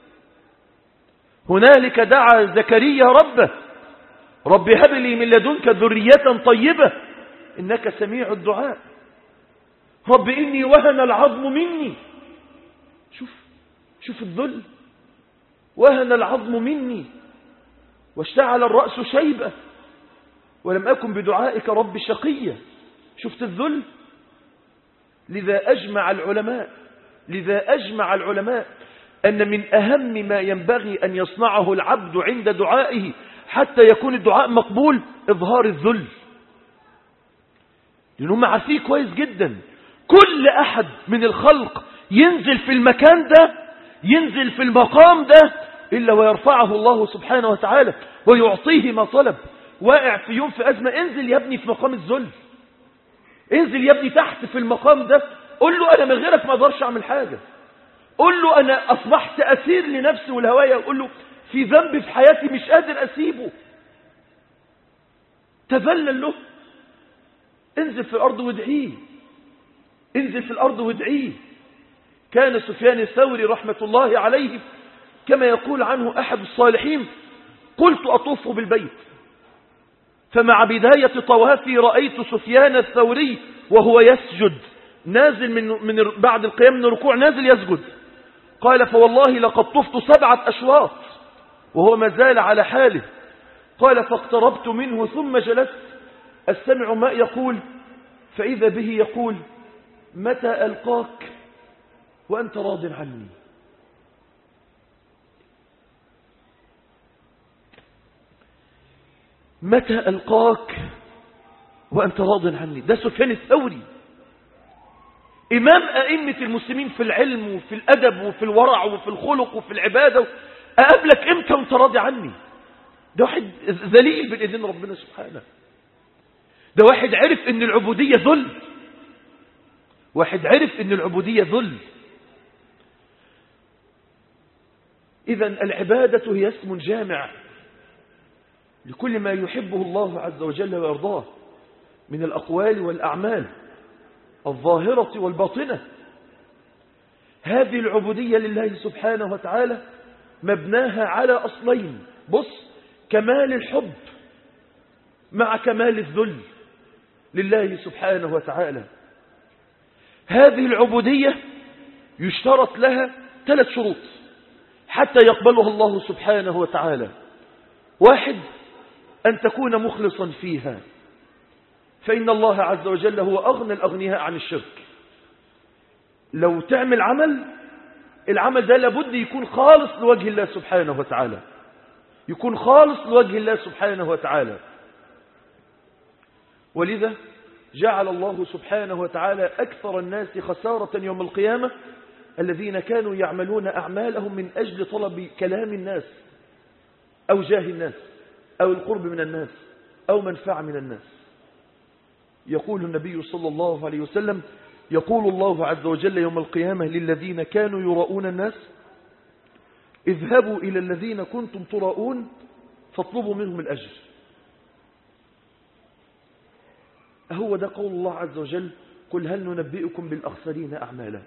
هنالك دعا زكريا ربه رب هب لي من لدنك ذرية طيبة إنك سميع الدعاء رب إني وهن العظم مني شوف شوف الذل وهن العظم مني واشتعل الرأس شيبة ولم أكن بدعائك رب شقية شفت الذل لذا أجمع العلماء لذا أجمع العلماء أن من أهم ما ينبغي أن يصنعه العبد عند دعائه حتى يكون الدعاء مقبول إظهار الذل لأنهم عارفين كويس جدا كل أحد من الخلق ينزل في المكان ده ينزل في المقام ده إلا ويرفعه الله سبحانه وتعالى ويعطيه ما طلب واقع في يوم في أزمة انزل يا ابني في مقام الذل انزل يا ابني تحت في المقام ده قل له أنا من غيرك ما أقدرش أعمل حاجة قل له أنا أصبحت أسير لنفسي والهواية قل له في ذنب في حياتي مش قادر أسيبه تذلل له انزل في الأرض وادعيه انزل في الأرض وادعيه كان سفيان الثوري رحمة الله عليه كما يقول عنه أحد الصالحين قلت أطوف بالبيت فمع بداية طوافي رأيت سفيان الثوري وهو يسجد نازل من, من بعد القيام من الركوع نازل يسجد قال فوالله لقد طفت سبعة أشواط وهو ما زال على حاله قال فاقتربت منه ثم جلست أستمع ما يقول فإذا به يقول متى ألقاك وأنت راض عني متى ألقاك وأنت راض عني ده سفيان الثوري إمام أئمة المسلمين في العلم وفي الأدب وفي الورع وفي الخلق وفي العبادة أقابلك إمتى وأنت راضي عني ده واحد ذليل بين إيدين ربنا سبحانه ده واحد عرف إن العبودية ذل واحد عرف إن العبودية ذل إذا العبادة هي اسم جامع لكل ما يحبه الله عز وجل ويرضاه من الأقوال والأعمال الظاهرة والباطنة هذه العبودية لله سبحانه وتعالى مبناها على أصلين بص كمال الحب مع كمال الذل لله سبحانه وتعالى هذه العبودية يشترط لها ثلاث شروط حتى يقبلها الله سبحانه وتعالى واحد أن تكون مخلصا فيها فإن الله عز وجل هو أغنى الأغنياء عن الشرك لو تعمل عمل العمل ده لابد يكون خالص لوجه الله سبحانه وتعالى يكون خالص لوجه الله سبحانه وتعالى ولذا جعل الله سبحانه وتعالى أكثر الناس خسارة يوم القيامة الذين كانوا يعملون أعمالهم من أجل طلب كلام الناس أو جاه الناس أو القرب من الناس أو منفعة من الناس يقول النبي صلى الله عليه وسلم يقول الله عز وجل يوم القيامة للذين كانوا يراؤون الناس اذهبوا إلى الذين كنتم تراؤون فاطلبوا منهم الأجر هو ده قول الله عز وجل قل هل ننبئكم بالأخسرين أعمالا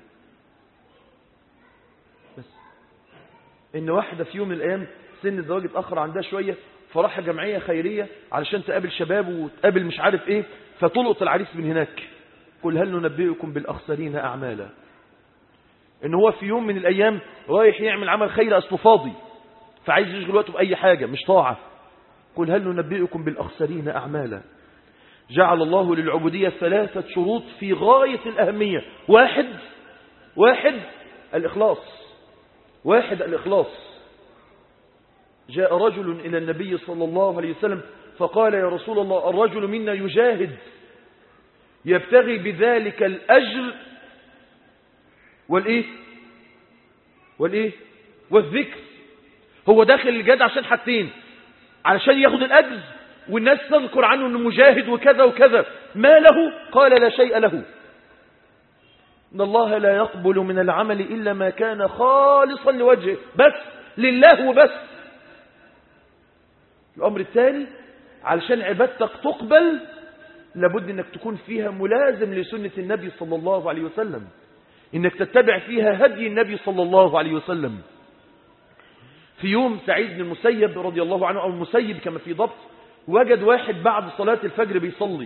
بس إن واحدة في يوم من الأيام سن الزواج اتأخر عندها شوية فراح جمعية خيرية علشان تقابل شباب وتقابل مش عارف ايه فتلقط العريس من هناك قل هل ننبئكم بالأخسرين أعمالا ان هو في يوم من الأيام رايح يعمل عمل خير أصله فاضي فعايز يشغل وقته بأي حاجة مش طاعة قل هل ننبئكم بالأخسرين أعمالا جعل الله للعبودية ثلاثة شروط في غاية الأهمية واحد واحد الإخلاص واحد الإخلاص جاء رجل إلى النبي صلى الله عليه وسلم فقال يا رسول الله الرجل منا يجاهد يبتغي بذلك الأجر والإيه والإيه والذكر هو داخل الجهاد عشان حاجتين علشان ياخد الأجر والناس تذكر عنه أنه مجاهد وكذا وكذا ما له قال لا شيء له إن الله لا يقبل من العمل إلا ما كان خالصا لوجهه بس لله وبس الأمر الثاني علشان عبادتك تقبل لابد أنك تكون فيها ملازم لسنة النبي صلى الله عليه وسلم إنك تتبع فيها هدي النبي صلى الله عليه وسلم في يوم سعيد بن المسيب رضي الله عنه أو المسيب كما في ضبط وجد واحد بعد صلاة الفجر بيصلي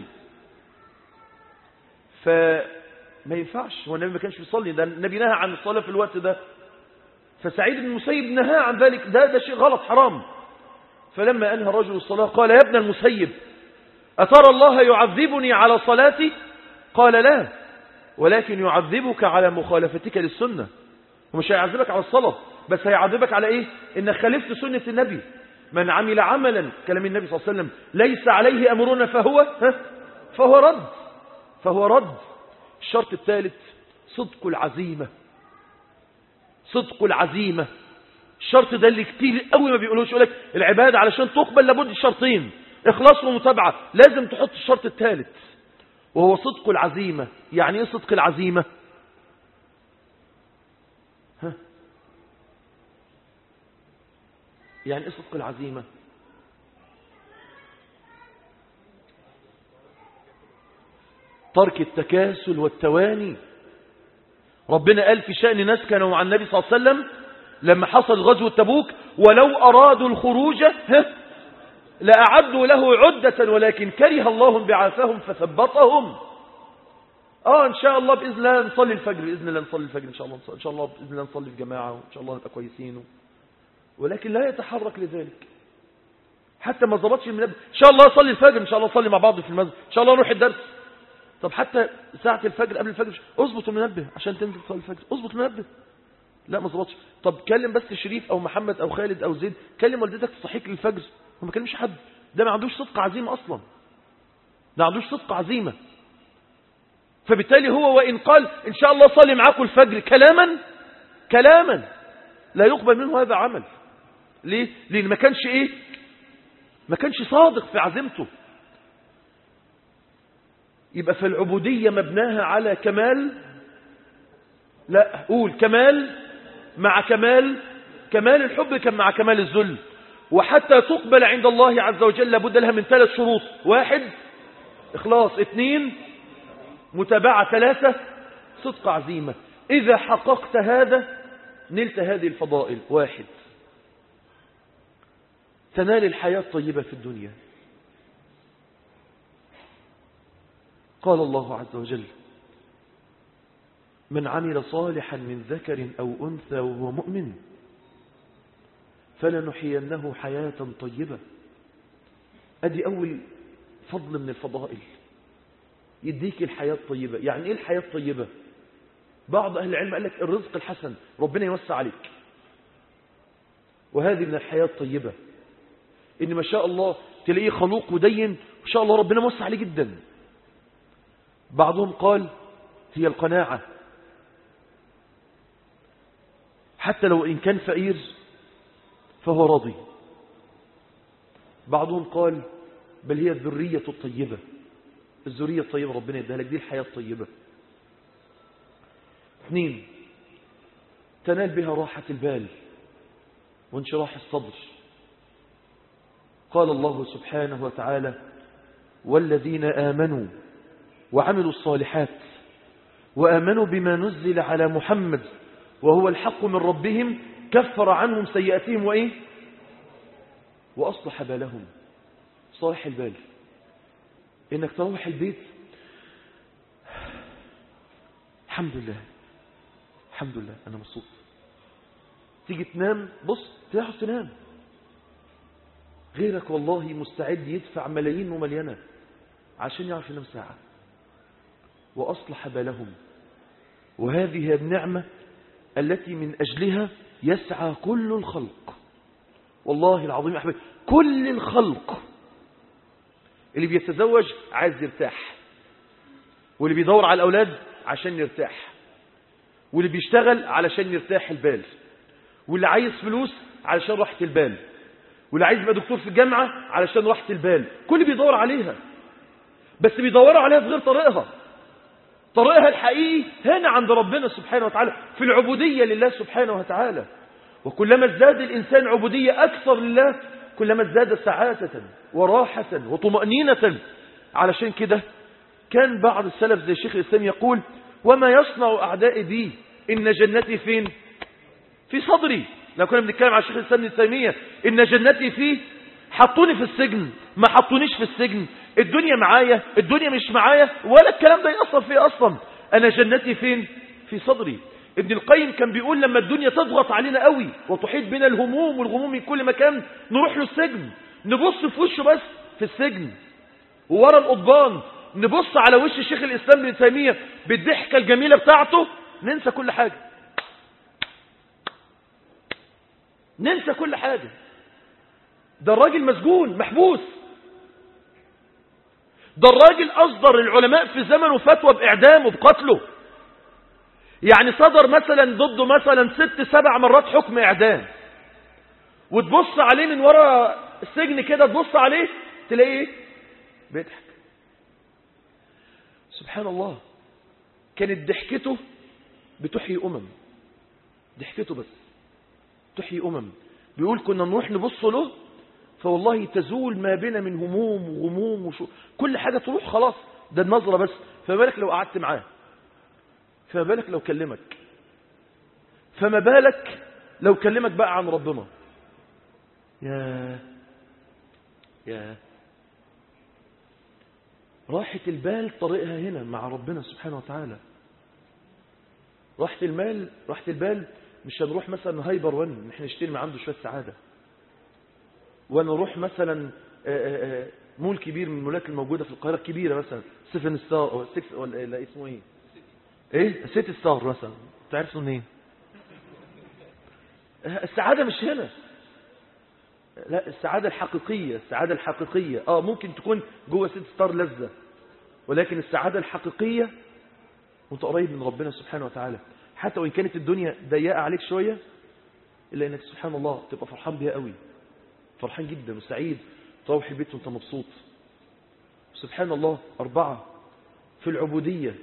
فما ينفعش هو النبي ما كانش بيصلي ده النبي نهى عن الصلاة في الوقت ده فسعيد بن المسيب نهى عن ذلك ده ده شيء غلط حرام فلما أنهى رجل الصلاة قال يا ابن المسيب أترى الله يعذبني على صلاتي قال لا ولكن يعذبك على مخالفتك للسنة ومش هيعذبك على الصلاة بس هيعذبك على ايه انك خالفت سنة النبي من عمل عملا كلام النبي صلى الله عليه وسلم ليس عليه أمرنا فهو ها فهو رد فهو رد الشرط الثالث صدق العزيمة صدق العزيمة الشرط ده اللي كتير قوي ما بيقولوش يقول لك العبادة علشان تقبل لابد الشرطين إخلاص ومتابعة لازم تحط الشرط الثالث وهو صدق العزيمة يعني ايه صدق العزيمة ها يعني ايه صدق العزيمة ترك التكاسل والتواني ربنا قال في شأن ناس كانوا مع النبي صلى الله عليه وسلم لما حصل غزوة تبوك ولو أرادوا الخروج ها لأعدوا له عدة ولكن كره الله بعاثهم فثبطهم اه ان شاء الله باذن الله نصلي الفجر باذن الله نصلي الفجر ان شاء الله ان شاء الله باذن الله نصلي في جماعه وان شاء الله نبقى كويسين ولكن لا يتحرك لذلك حتى ما ظبطش المنبه ان شاء الله اصلي الفجر ان شاء الله نصلي مع بعض في المسجد ان شاء الله نروح الدرس طب حتى ساعه الفجر قبل الفجر اظبط المنبه عشان تنزل تصلي الفجر اظبط المنبه لا ما ظبطش طب كلم بس شريف او محمد او خالد او زيد كلم والدتك تصحيك للفجر هو ما كلمش حد ده ما عندوش صدق عزيمه اصلا ده ما عندوش صدق عزيمه فبالتالي هو وإن قال إن شاء الله صلي معاكم الفجر كلاما كلاما لا يقبل منه هذا عمل ليه؟ لأن ما كانش إيه ما كانش صادق في عزيمته يبقى فالعبودية مبناها على كمال لا قول كمال مع كمال كمال الحب كان مع كمال الذل وحتى تقبل عند الله عز وجل لابد لها من ثلاث شروط واحد إخلاص اثنين متابعة ثلاثة صدق عزيمة إذا حققت هذا نلت هذه الفضائل واحد تنال الحياة الطيبة في الدنيا قال الله عز وجل من عمل صالحا من ذكر أو أنثى وهو مؤمن فلنحيينه حياة طيبة أدي أول فضل من الفضائل يديك الحياة الطيبة يعني إيه الحياة الطيبة بعض أهل العلم قال لك الرزق الحسن ربنا يوسع عليك وهذه من الحياة الطيبة إن ما شاء الله تلاقيه خلوق ودين ما شاء الله ربنا موسع عليه جدا بعضهم قال هي القناعة حتى لو إن كان فقير فهو راضي بعضهم قال بل هي الذرية الطيبة الذرية الطيبة ربنا يديها لك دي الحياة الطيبة اثنين تنال بها راحة البال وانشراح الصدر قال الله سبحانه وتعالى والذين آمنوا وعملوا الصالحات وآمنوا بما نزل على محمد وهو الحق من ربهم كفر عنهم سيئاتهم وإيه وأصلح بالهم صالح البال إنك تروح البيت الحمد لله الحمد لله أنا مبسوط تيجي تنام بص تروح تنام غيرك والله مستعد يدفع ملايين ومليانة عشان يعرف ينام ساعة وأصلح بالهم وهذه النعمة التي من أجلها يسعى كل الخلق والله العظيم يا أحبابي كل الخلق اللي بيتزوج عايز يرتاح واللي بيدور على الأولاد عشان يرتاح واللي بيشتغل علشان يرتاح البال واللي عايز فلوس علشان راحة البال واللي عايز يبقى دكتور في الجامعة علشان راحة البال كل بيدور عليها بس بيدوروا عليها في غير طريقها طريقها الحقيقي هنا عند ربنا سبحانه وتعالى في العبودية لله سبحانه وتعالى وكلما ازداد الإنسان عبودية أكثر لله كلما ازداد سعادة وراحة وطمأنينة علشان كده كان بعض السلف زي الشيخ الإسلام يقول وما يصنع أعدائي بي إن جنتي فين في صدري لو كنا بنتكلم على الشيخ الإسلام ابن تيمية إن جنتي فيه حطوني في السجن ما حطونيش في السجن الدنيا معايا الدنيا مش معايا ولا الكلام ده يأثر فيه أصلا أنا جنتي فين في صدري ابن القيم كان بيقول لما الدنيا تضغط علينا قوي وتحيط بنا الهموم والغموم من كل مكان نروح له السجن نبص في وشه بس في السجن وورا القضبان نبص على وش الشيخ الإسلام ابن تيمية بالضحكة الجميلة بتاعته ننسى كل حاجة ننسى كل حاجة ده الراجل مسجون محبوس ده الراجل أصدر العلماء في زمنه فتوى بإعدامه بقتله يعني صدر مثلا ضده مثلا ست سبع مرات حكم إعدام وتبص عليه من ورا السجن كده تبص عليه تلاقيه ايه بيضحك سبحان الله كانت ضحكته بتحيي أمم ضحكته بس تحيي أمم بيقول كنا نروح نبص له فوالله تزول ما بنا من هموم وغموم وشو كل حاجة تروح خلاص ده النظرة بس فما بالك لو قعدت معاه فما بالك لو كلمك فما بالك لو كلمك بقى عن ربنا يا يا راحة البال طريقها هنا مع ربنا سبحانه وتعالى راحة المال راحة البال مش هنروح مثلا هايبر ون نحن نشتري من عنده شوية سعادة ونروح مثلا مول كبير من المولات الموجودة في القاهرة الكبيرة مثلا سيفن ستار أو سكس ولا لا اسمه ايه ايه سيتي ستار مثلا تعرفوا منين السعادة مش هنا لا السعادة الحقيقية السعادة الحقيقية اه ممكن تكون جوه سيتي ستار لذة ولكن السعادة الحقيقية وانت قريب من ربنا سبحانه وتعالى حتى وإن كانت الدنيا ضيقة عليك شوية إلا أنك سبحان الله تبقى فرحان بيها قوي فرحان جدا وسعيد تروح البيت وانت مبسوط سبحان الله أربعة في العبودية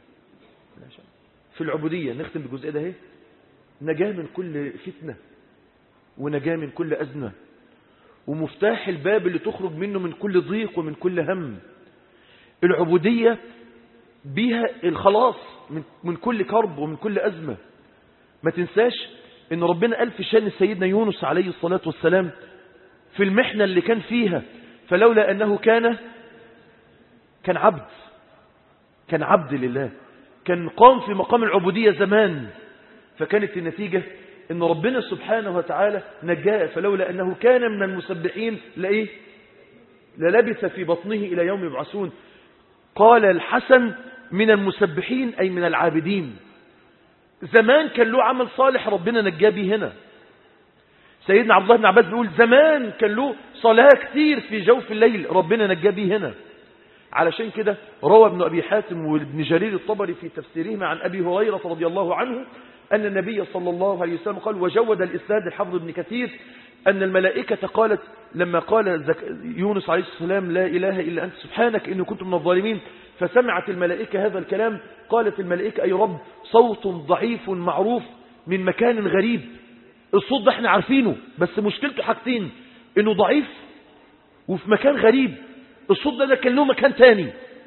في العبودية نختم بالجزء ده اهي نجاة من كل فتنة ونجاة من كل أزمة ومفتاح الباب اللي تخرج منه من كل ضيق ومن كل هم العبودية بيها الخلاص من, من كل كرب ومن كل أزمة ما تنساش ان ربنا قال في شان سيدنا يونس عليه الصلاة والسلام في المحنة اللي كان فيها فلولا أنه كان كان عبد كان عبد لله كان قام في مقام العبودية زمان فكانت النتيجة ان ربنا سبحانه وتعالى نجاه فلولا أنه كان من المسبحين لإيه للبث في بطنه إلى يوم يبعثون قال الحسن من المسبحين أي من العابدين زمان كان له عمل صالح ربنا نجاه به هنا سيدنا عبد الله بن عباس بيقول زمان كان له صلاة كتير في جوف الليل ربنا نجاه به هنا علشان كده روى ابن أبي حاتم وابن جرير الطبري في تفسيرهما عن أبي هريرة رضي الله عنه أن النبي صلى الله عليه وسلم قال وجود الإسناد الحفظ ابن كثير أن الملائكة قالت لما قال يونس عليه السلام لا إله إلا أنت سبحانك إني كنت من الظالمين فسمعت الملائكة هذا الكلام قالت الملائكة أي رب صوت ضعيف معروف من مكان غريب الصوت ده احنا عارفينه بس مشكلته حاجتين انه ضعيف وفي مكان غريب الصوت ده كان له مكان تاني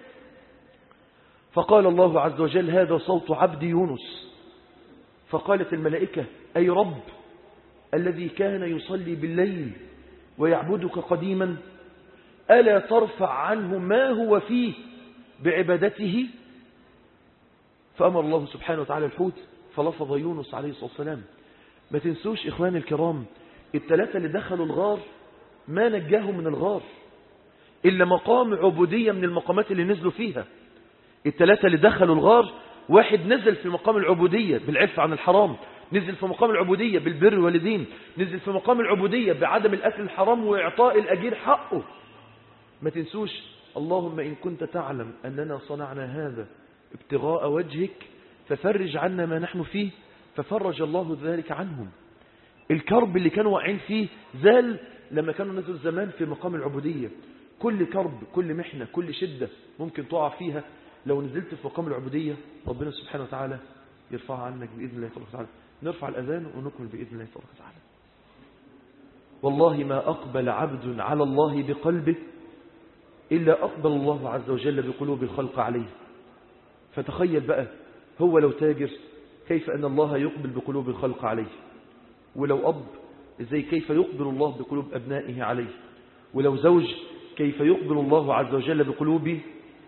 فقال الله عز وجل هذا صوت عبد يونس فقالت الملائكة أي رب الذي كان يصلي بالليل ويعبدك قديما ألا ترفع عنه ما هو فيه بعبادته فأمر الله سبحانه وتعالى الحوت فلفظ يونس عليه الصلاة والسلام ما تنسوش إخواني الكرام الثلاثة اللي دخلوا الغار ما نجاهم من الغار إلا مقام عبودية من المقامات اللي نزلوا فيها الثلاثة اللي دخلوا الغار واحد نزل في مقام العبودية بالعفة عن الحرام نزل في مقام العبودية بالبر والدين نزل في مقام العبودية بعدم الأكل الحرام وإعطاء الأجير حقه ما تنسوش اللهم إن كنت تعلم أننا صنعنا هذا ابتغاء وجهك ففرج عنا ما نحن فيه ففرج الله ذلك عنهم الكرب اللي كانوا واقعين فيه زال لما كانوا نزلوا زمان في مقام العبودية كل كرب كل محنة كل شدة ممكن تقع فيها لو نزلت في مقام العبودية ربنا سبحانه وتعالى يرفعها عنك بإذن الله تبارك وتعالى نرفع الأذان ونكمل بإذن الله تبارك وتعالى والله ما أقبل عبد على الله بقلبه إلا أقبل الله عز وجل بقلوب الخلق عليه فتخيل بقى هو لو تاجر كيف أن الله يقبل بقلوب الخلق عليه ولو أب إزاي كيف يقبل الله بقلوب أبنائه عليه ولو زوج كيف يقبل الله عز وجل بقلوب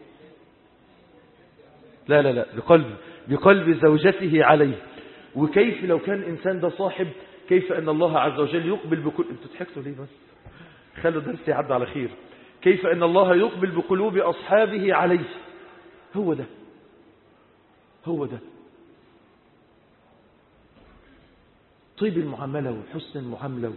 لا لا لا بقلب بقلب زوجته عليه وكيف لو كان إنسان ده صاحب كيف أن الله عز وجل يقبل بكل انتوا تحكتوا ليه بس خلوا درس يعد على خير كيف أن الله يقبل بقلوب أصحابه عليه هو ده هو ده طيب المعاملة وحسن المعاملة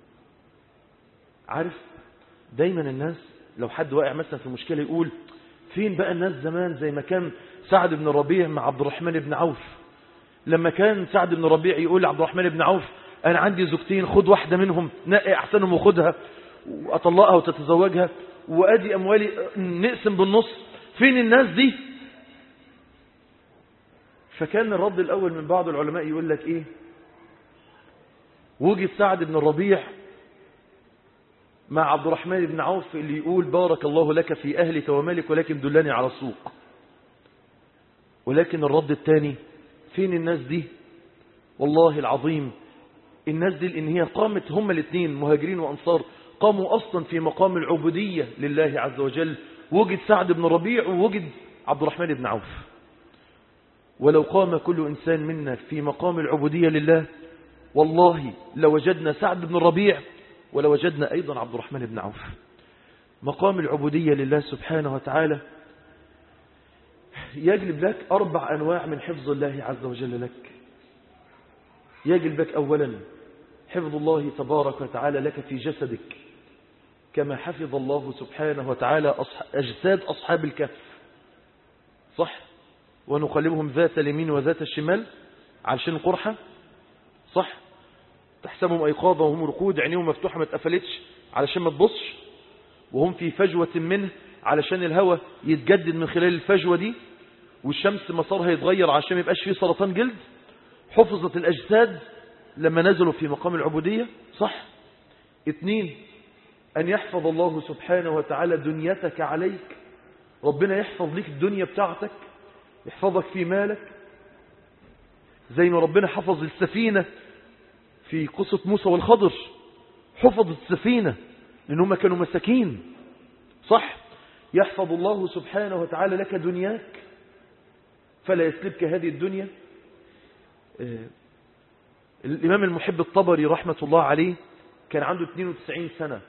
عارف دايما الناس لو حد واقع مثلا في مشكلة يقول فين بقى الناس زمان زي ما كان سعد بن ربيع مع عبد الرحمن بن عوف لما كان سعد بن ربيع يقول لعبد الرحمن بن عوف أنا عندي زوجتين خد واحدة منهم نقي أحسنهم وخدها وأطلقها وتتزوجها وأدي أموالي نقسم بالنص فين الناس دي فكان الرد الأول من بعض العلماء يقول لك إيه وجد سعد بن الربيع مع عبد الرحمن بن عوف اللي يقول بارك الله لك في أهلك ومالك ولكن دلني على السوق ولكن الرد الثاني فين الناس دي والله العظيم الناس دي لأن هي قامت هم الاثنين مهاجرين وأنصار قاموا أصلا في مقام العبودية لله عز وجل وجد سعد بن ربيع ووجد عبد الرحمن بن عوف ولو قام كل إنسان منا في مقام العبودية لله والله لوجدنا سعد بن الربيع ولوجدنا أيضا عبد الرحمن بن عوف مقام العبودية لله سبحانه وتعالى يجلب لك أربع أنواع من حفظ الله عز وجل لك يجلب لك أولا حفظ الله تبارك وتعالى لك في جسدك كما حفظ الله سبحانه وتعالى أجساد أصحاب الكهف صح ونقلبهم ذات اليمين وذات الشمال علشان القرحة صح تحسبهم أيقاظا وهم رقود عينيهم مفتوحة ما اتقفلتش علشان ما تبصش وهم في فجوة منه علشان الهواء يتجدد من خلال الفجوة دي والشمس مسارها يتغير عشان ما يبقاش فيه سرطان جلد حفظت الأجساد لما نزلوا في مقام العبودية صح اتنين أن يحفظ الله سبحانه وتعالى دنيتك عليك ربنا يحفظ لك الدنيا بتاعتك يحفظك في مالك زي ما ربنا حفظ السفينة في قصة موسى والخضر حفظ السفينة لأنهم كانوا مساكين صح يحفظ الله سبحانه وتعالى لك دنياك فلا يسلبك هذه الدنيا الإمام المحب الطبري رحمة الله عليه كان عنده 92 سنة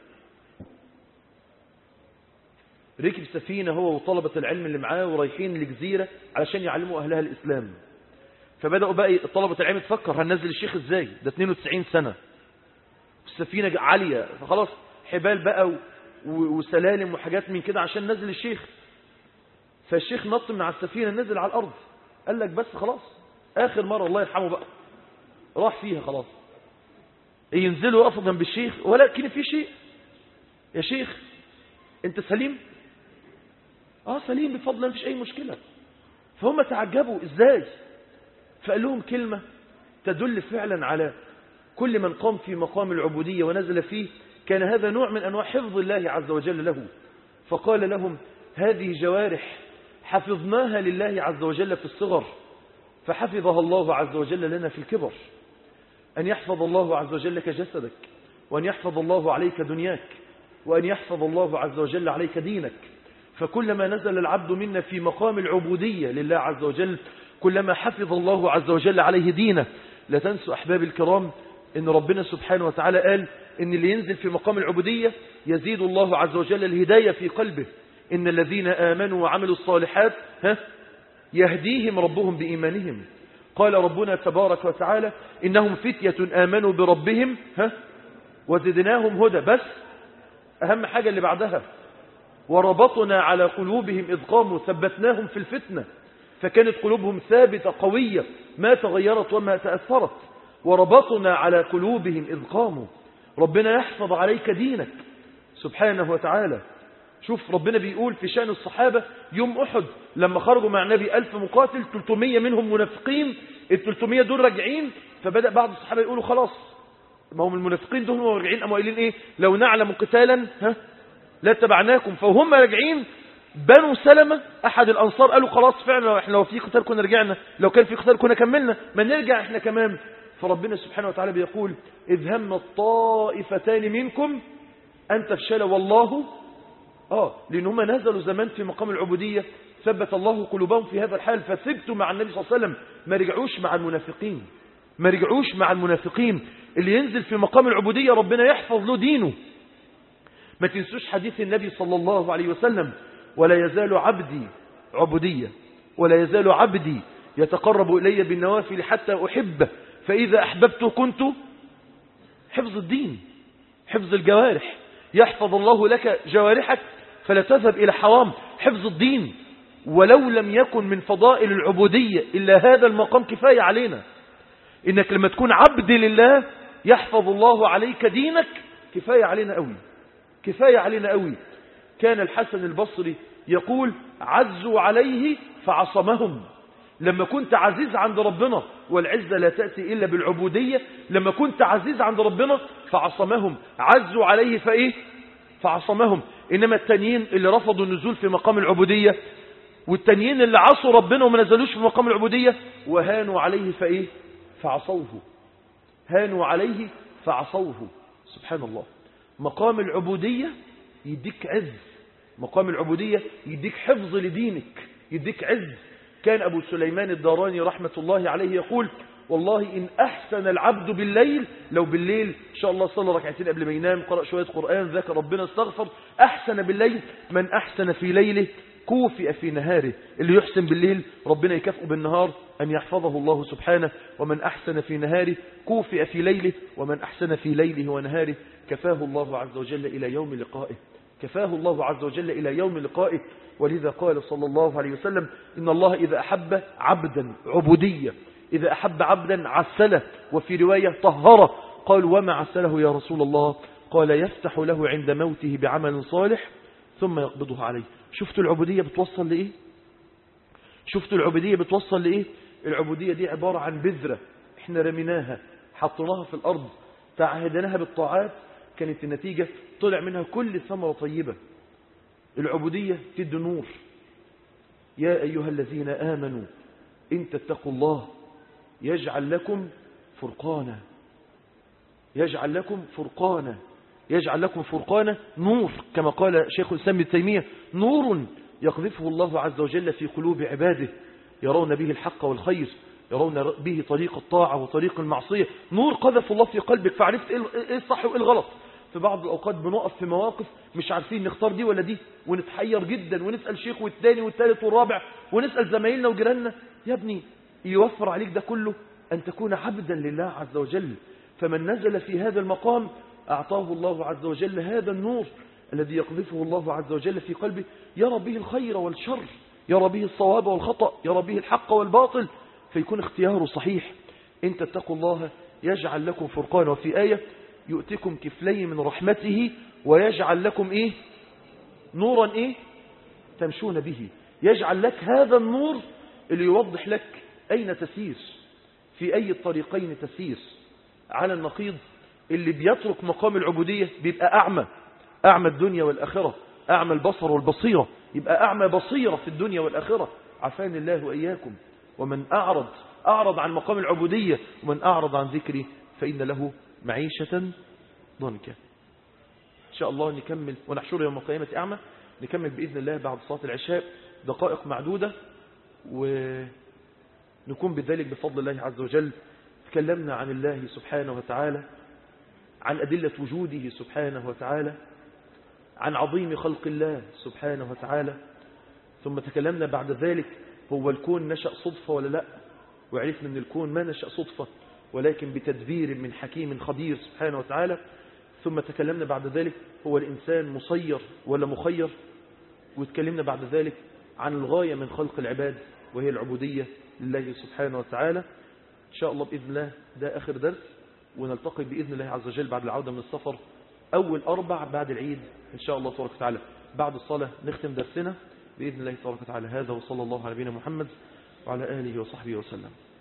ركب سفينة هو وطلبة العلم اللي معاه ورايحين لجزيرة علشان يعلموا أهلها الإسلام فبدأوا بقى طلبة العلم تفكر هننزل الشيخ ازاي ده 92 سنة السفينة عالية فخلاص حبال بقى وسلالم وحاجات من كده عشان نزل الشيخ فالشيخ نط من على السفينة نزل على الأرض قال لك بس خلاص آخر مرة الله يرحمه بقى راح فيها خلاص ينزلوا يقفوا جنب الشيخ ولكن في شيء يا شيخ انت سليم اه سليم بفضل الله مفيش اي مشكلة فهم تعجبوا ازاي فقال لهم كلمة تدل فعلا على كل من قام في مقام العبودية ونزل فيه كان هذا نوع من أنواع حفظ الله عز وجل له فقال لهم هذه جوارح حفظناها لله عز وجل في الصغر فحفظها الله عز وجل لنا في الكبر أن يحفظ الله عز وجل لك جسدك وأن يحفظ الله عليك دنياك وأن يحفظ الله عز وجل عليك دينك فكلما نزل العبد منا في مقام العبودية لله عز وجل كلما حفظ الله عز وجل عليه دينه لا تنسوا أحباب الكرام إن ربنا سبحانه وتعالى قال إن اللي ينزل في مقام العبودية يزيد الله عز وجل الهداية في قلبه إن الذين آمنوا وعملوا الصالحات ها يهديهم ربهم بإيمانهم قال ربنا تبارك وتعالى إنهم فتية آمنوا بربهم ها وزدناهم هدى بس أهم حاجة اللي بعدها وربطنا على قلوبهم إذ قاموا ثبتناهم في الفتنة فكانت قلوبهم ثابتة قوية ما تغيرت وما تأثرت وربطنا على قلوبهم إذ قاموا ربنا يحفظ عليك دينك سبحانه وتعالى شوف ربنا بيقول في شأن الصحابة يوم أحد لما خرجوا مع النبي ألف مقاتل 300 منهم منافقين ال 300 دول راجعين فبدأ بعض الصحابة يقولوا خلاص ما هم المنافقين دول هم راجعين قاموا قايلين ايه لو نعلم قتالا ها لا تبعناكم فهم راجعين بنو سلمة أحد الأنصار قالوا خلاص فعلا لو احنا لو في قتال كنا رجعنا لو كان في قتال كنا كملنا ما نرجع احنا كمان فربنا سبحانه وتعالى بيقول إذ هم الطائفتان منكم أن تفشل والله آه لأن هم نزلوا زمان في مقام العبودية ثبت الله قلوبهم في هذا الحال فثبتوا مع النبي صلى الله عليه وسلم ما رجعوش مع المنافقين ما رجعوش مع المنافقين اللي ينزل في مقام العبودية ربنا يحفظ له دينه ما تنسوش حديث النبي صلى الله عليه وسلم ولا يزال عبدي عبودية ولا يزال عبدي يتقرب إلي بالنوافل حتى أحبه فإذا أحببته كنت حفظ الدين حفظ الجوارح يحفظ الله لك جوارحك فلا تذهب إلى حرام حفظ الدين ولو لم يكن من فضائل العبودية إلا هذا المقام كفاية علينا إنك لما تكون عبد لله يحفظ الله عليك دينك كفاية علينا قوي كفاية علينا قوي كان الحسن البصري يقول عزوا عليه فعصمهم لما كنت عزيز عند ربنا والعزة لا تأتي إلا بالعبودية لما كنت عزيز عند ربنا فعصمهم عزوا عليه فإيه فعصمهم إنما التانيين اللي رفضوا النزول في مقام العبودية والتانيين اللي عصوا ربنا وما نزلوش في مقام العبودية وهانوا عليه فإيه فعصوه هانوا عليه فعصوه سبحان الله مقام العبودية يديك عز مقام العبودية يديك حفظ لدينك يديك عز كان أبو سليمان الداراني رحمة الله عليه يقول والله إن أحسن العبد بالليل لو بالليل إن شاء الله صلى ركعتين قبل ما ينام قرأ شوية قرآن ذكر ربنا استغفر أحسن بالليل من أحسن في ليله كوفئ في نهاره اللي يحسن بالليل ربنا يكافئه بالنهار أن يحفظه الله سبحانه ومن أحسن في نهاره كوفئ في ليله ومن أحسن في ليله ونهاره كفاه الله عز وجل إلى يوم لقائه كفاه الله عز وجل إلى يوم لقائه ولذا قال صلى الله عليه وسلم إن الله إذا أحب عبدا عبودية إذا أحب عبدا عسله وفي رواية طهره قال وما عسله يا رسول الله قال يفتح له عند موته بعمل صالح ثم يقبضه عليه شفتوا العبودية بتوصل لإيه شفتوا العبودية بتوصل لإيه العبودية دي عبارة عن بذرة احنا رميناها حطيناها في الأرض تعهدناها بالطاعات كانت النتيجة طلع منها كل ثمرة طيبة العبودية تد نور يا أيها الذين آمنوا إن تتقوا الله يجعل لكم فرقانا يجعل لكم فرقانا يجعل لكم فرقانا نور كما قال شيخ الإسلام ابن تيمية نور يقذفه الله عز وجل في قلوب عباده يرون به الحق والخير يرون به طريق الطاعة وطريق المعصية نور قذف الله في قلبك فعرفت ايه الصح وايه الغلط في بعض الأوقات بنقف في مواقف مش عارفين نختار دي ولا دي ونتحير جدا ونسأل شيخ والتاني والتالت والرابع ونسأل زمايلنا وجيراننا يا ابني يوفر عليك ده كله أن تكون عبدا لله عز وجل فمن نزل في هذا المقام أعطاه الله عز وجل هذا النور الذي يقذفه الله عز وجل في قلبه يرى به الخير والشر يرى به الصواب والخطأ يرى به الحق والباطل فيكون اختياره صحيح إن تتقوا الله يجعل لكم فرقان وفي آية يؤتكم كفلين من رحمته ويجعل لكم إيه نورا إيه تمشون به يجعل لك هذا النور اللي يوضح لك أين تسير في أي الطريقين تسير على النقيض اللي بيترك مقام العبودية بيبقى أعمى أعمى الدنيا والآخرة أعمى البصر والبصيرة يبقى أعمى بصيرة في الدنيا والآخرة عفان الله وإياكم ومن أعرض أعرض عن مقام العبودية ومن أعرض عن ذكري فإن له معيشة ضنكا إن شاء الله نكمل ونحشر يوم القيامة أعمى نكمل بإذن الله بعد صلاة العشاء دقائق معدودة ونكون بذلك بفضل الله عز وجل تكلمنا عن الله سبحانه وتعالى عن أدلة وجوده سبحانه وتعالى عن عظيم خلق الله سبحانه وتعالى ثم تكلمنا بعد ذلك هو الكون نشأ صدفة ولا لا وعرفنا أن الكون ما نشأ صدفة ولكن بتدبير من حكيم خبير سبحانه وتعالى ثم تكلمنا بعد ذلك هو الإنسان مسير ولا مخير وتكلمنا بعد ذلك عن الغاية من خلق العباد وهي العبودية لله سبحانه وتعالى إن شاء الله بإذن الله ده آخر درس ونلتقي بإذن الله عز وجل بعد العودة من السفر أول أربع بعد العيد إن شاء الله تبارك وتعالى بعد الصلاة نختم درسنا بإذن الله تبارك وتعالى هذا وصلى الله على نبينا محمد وعلى آله وصحبه وسلم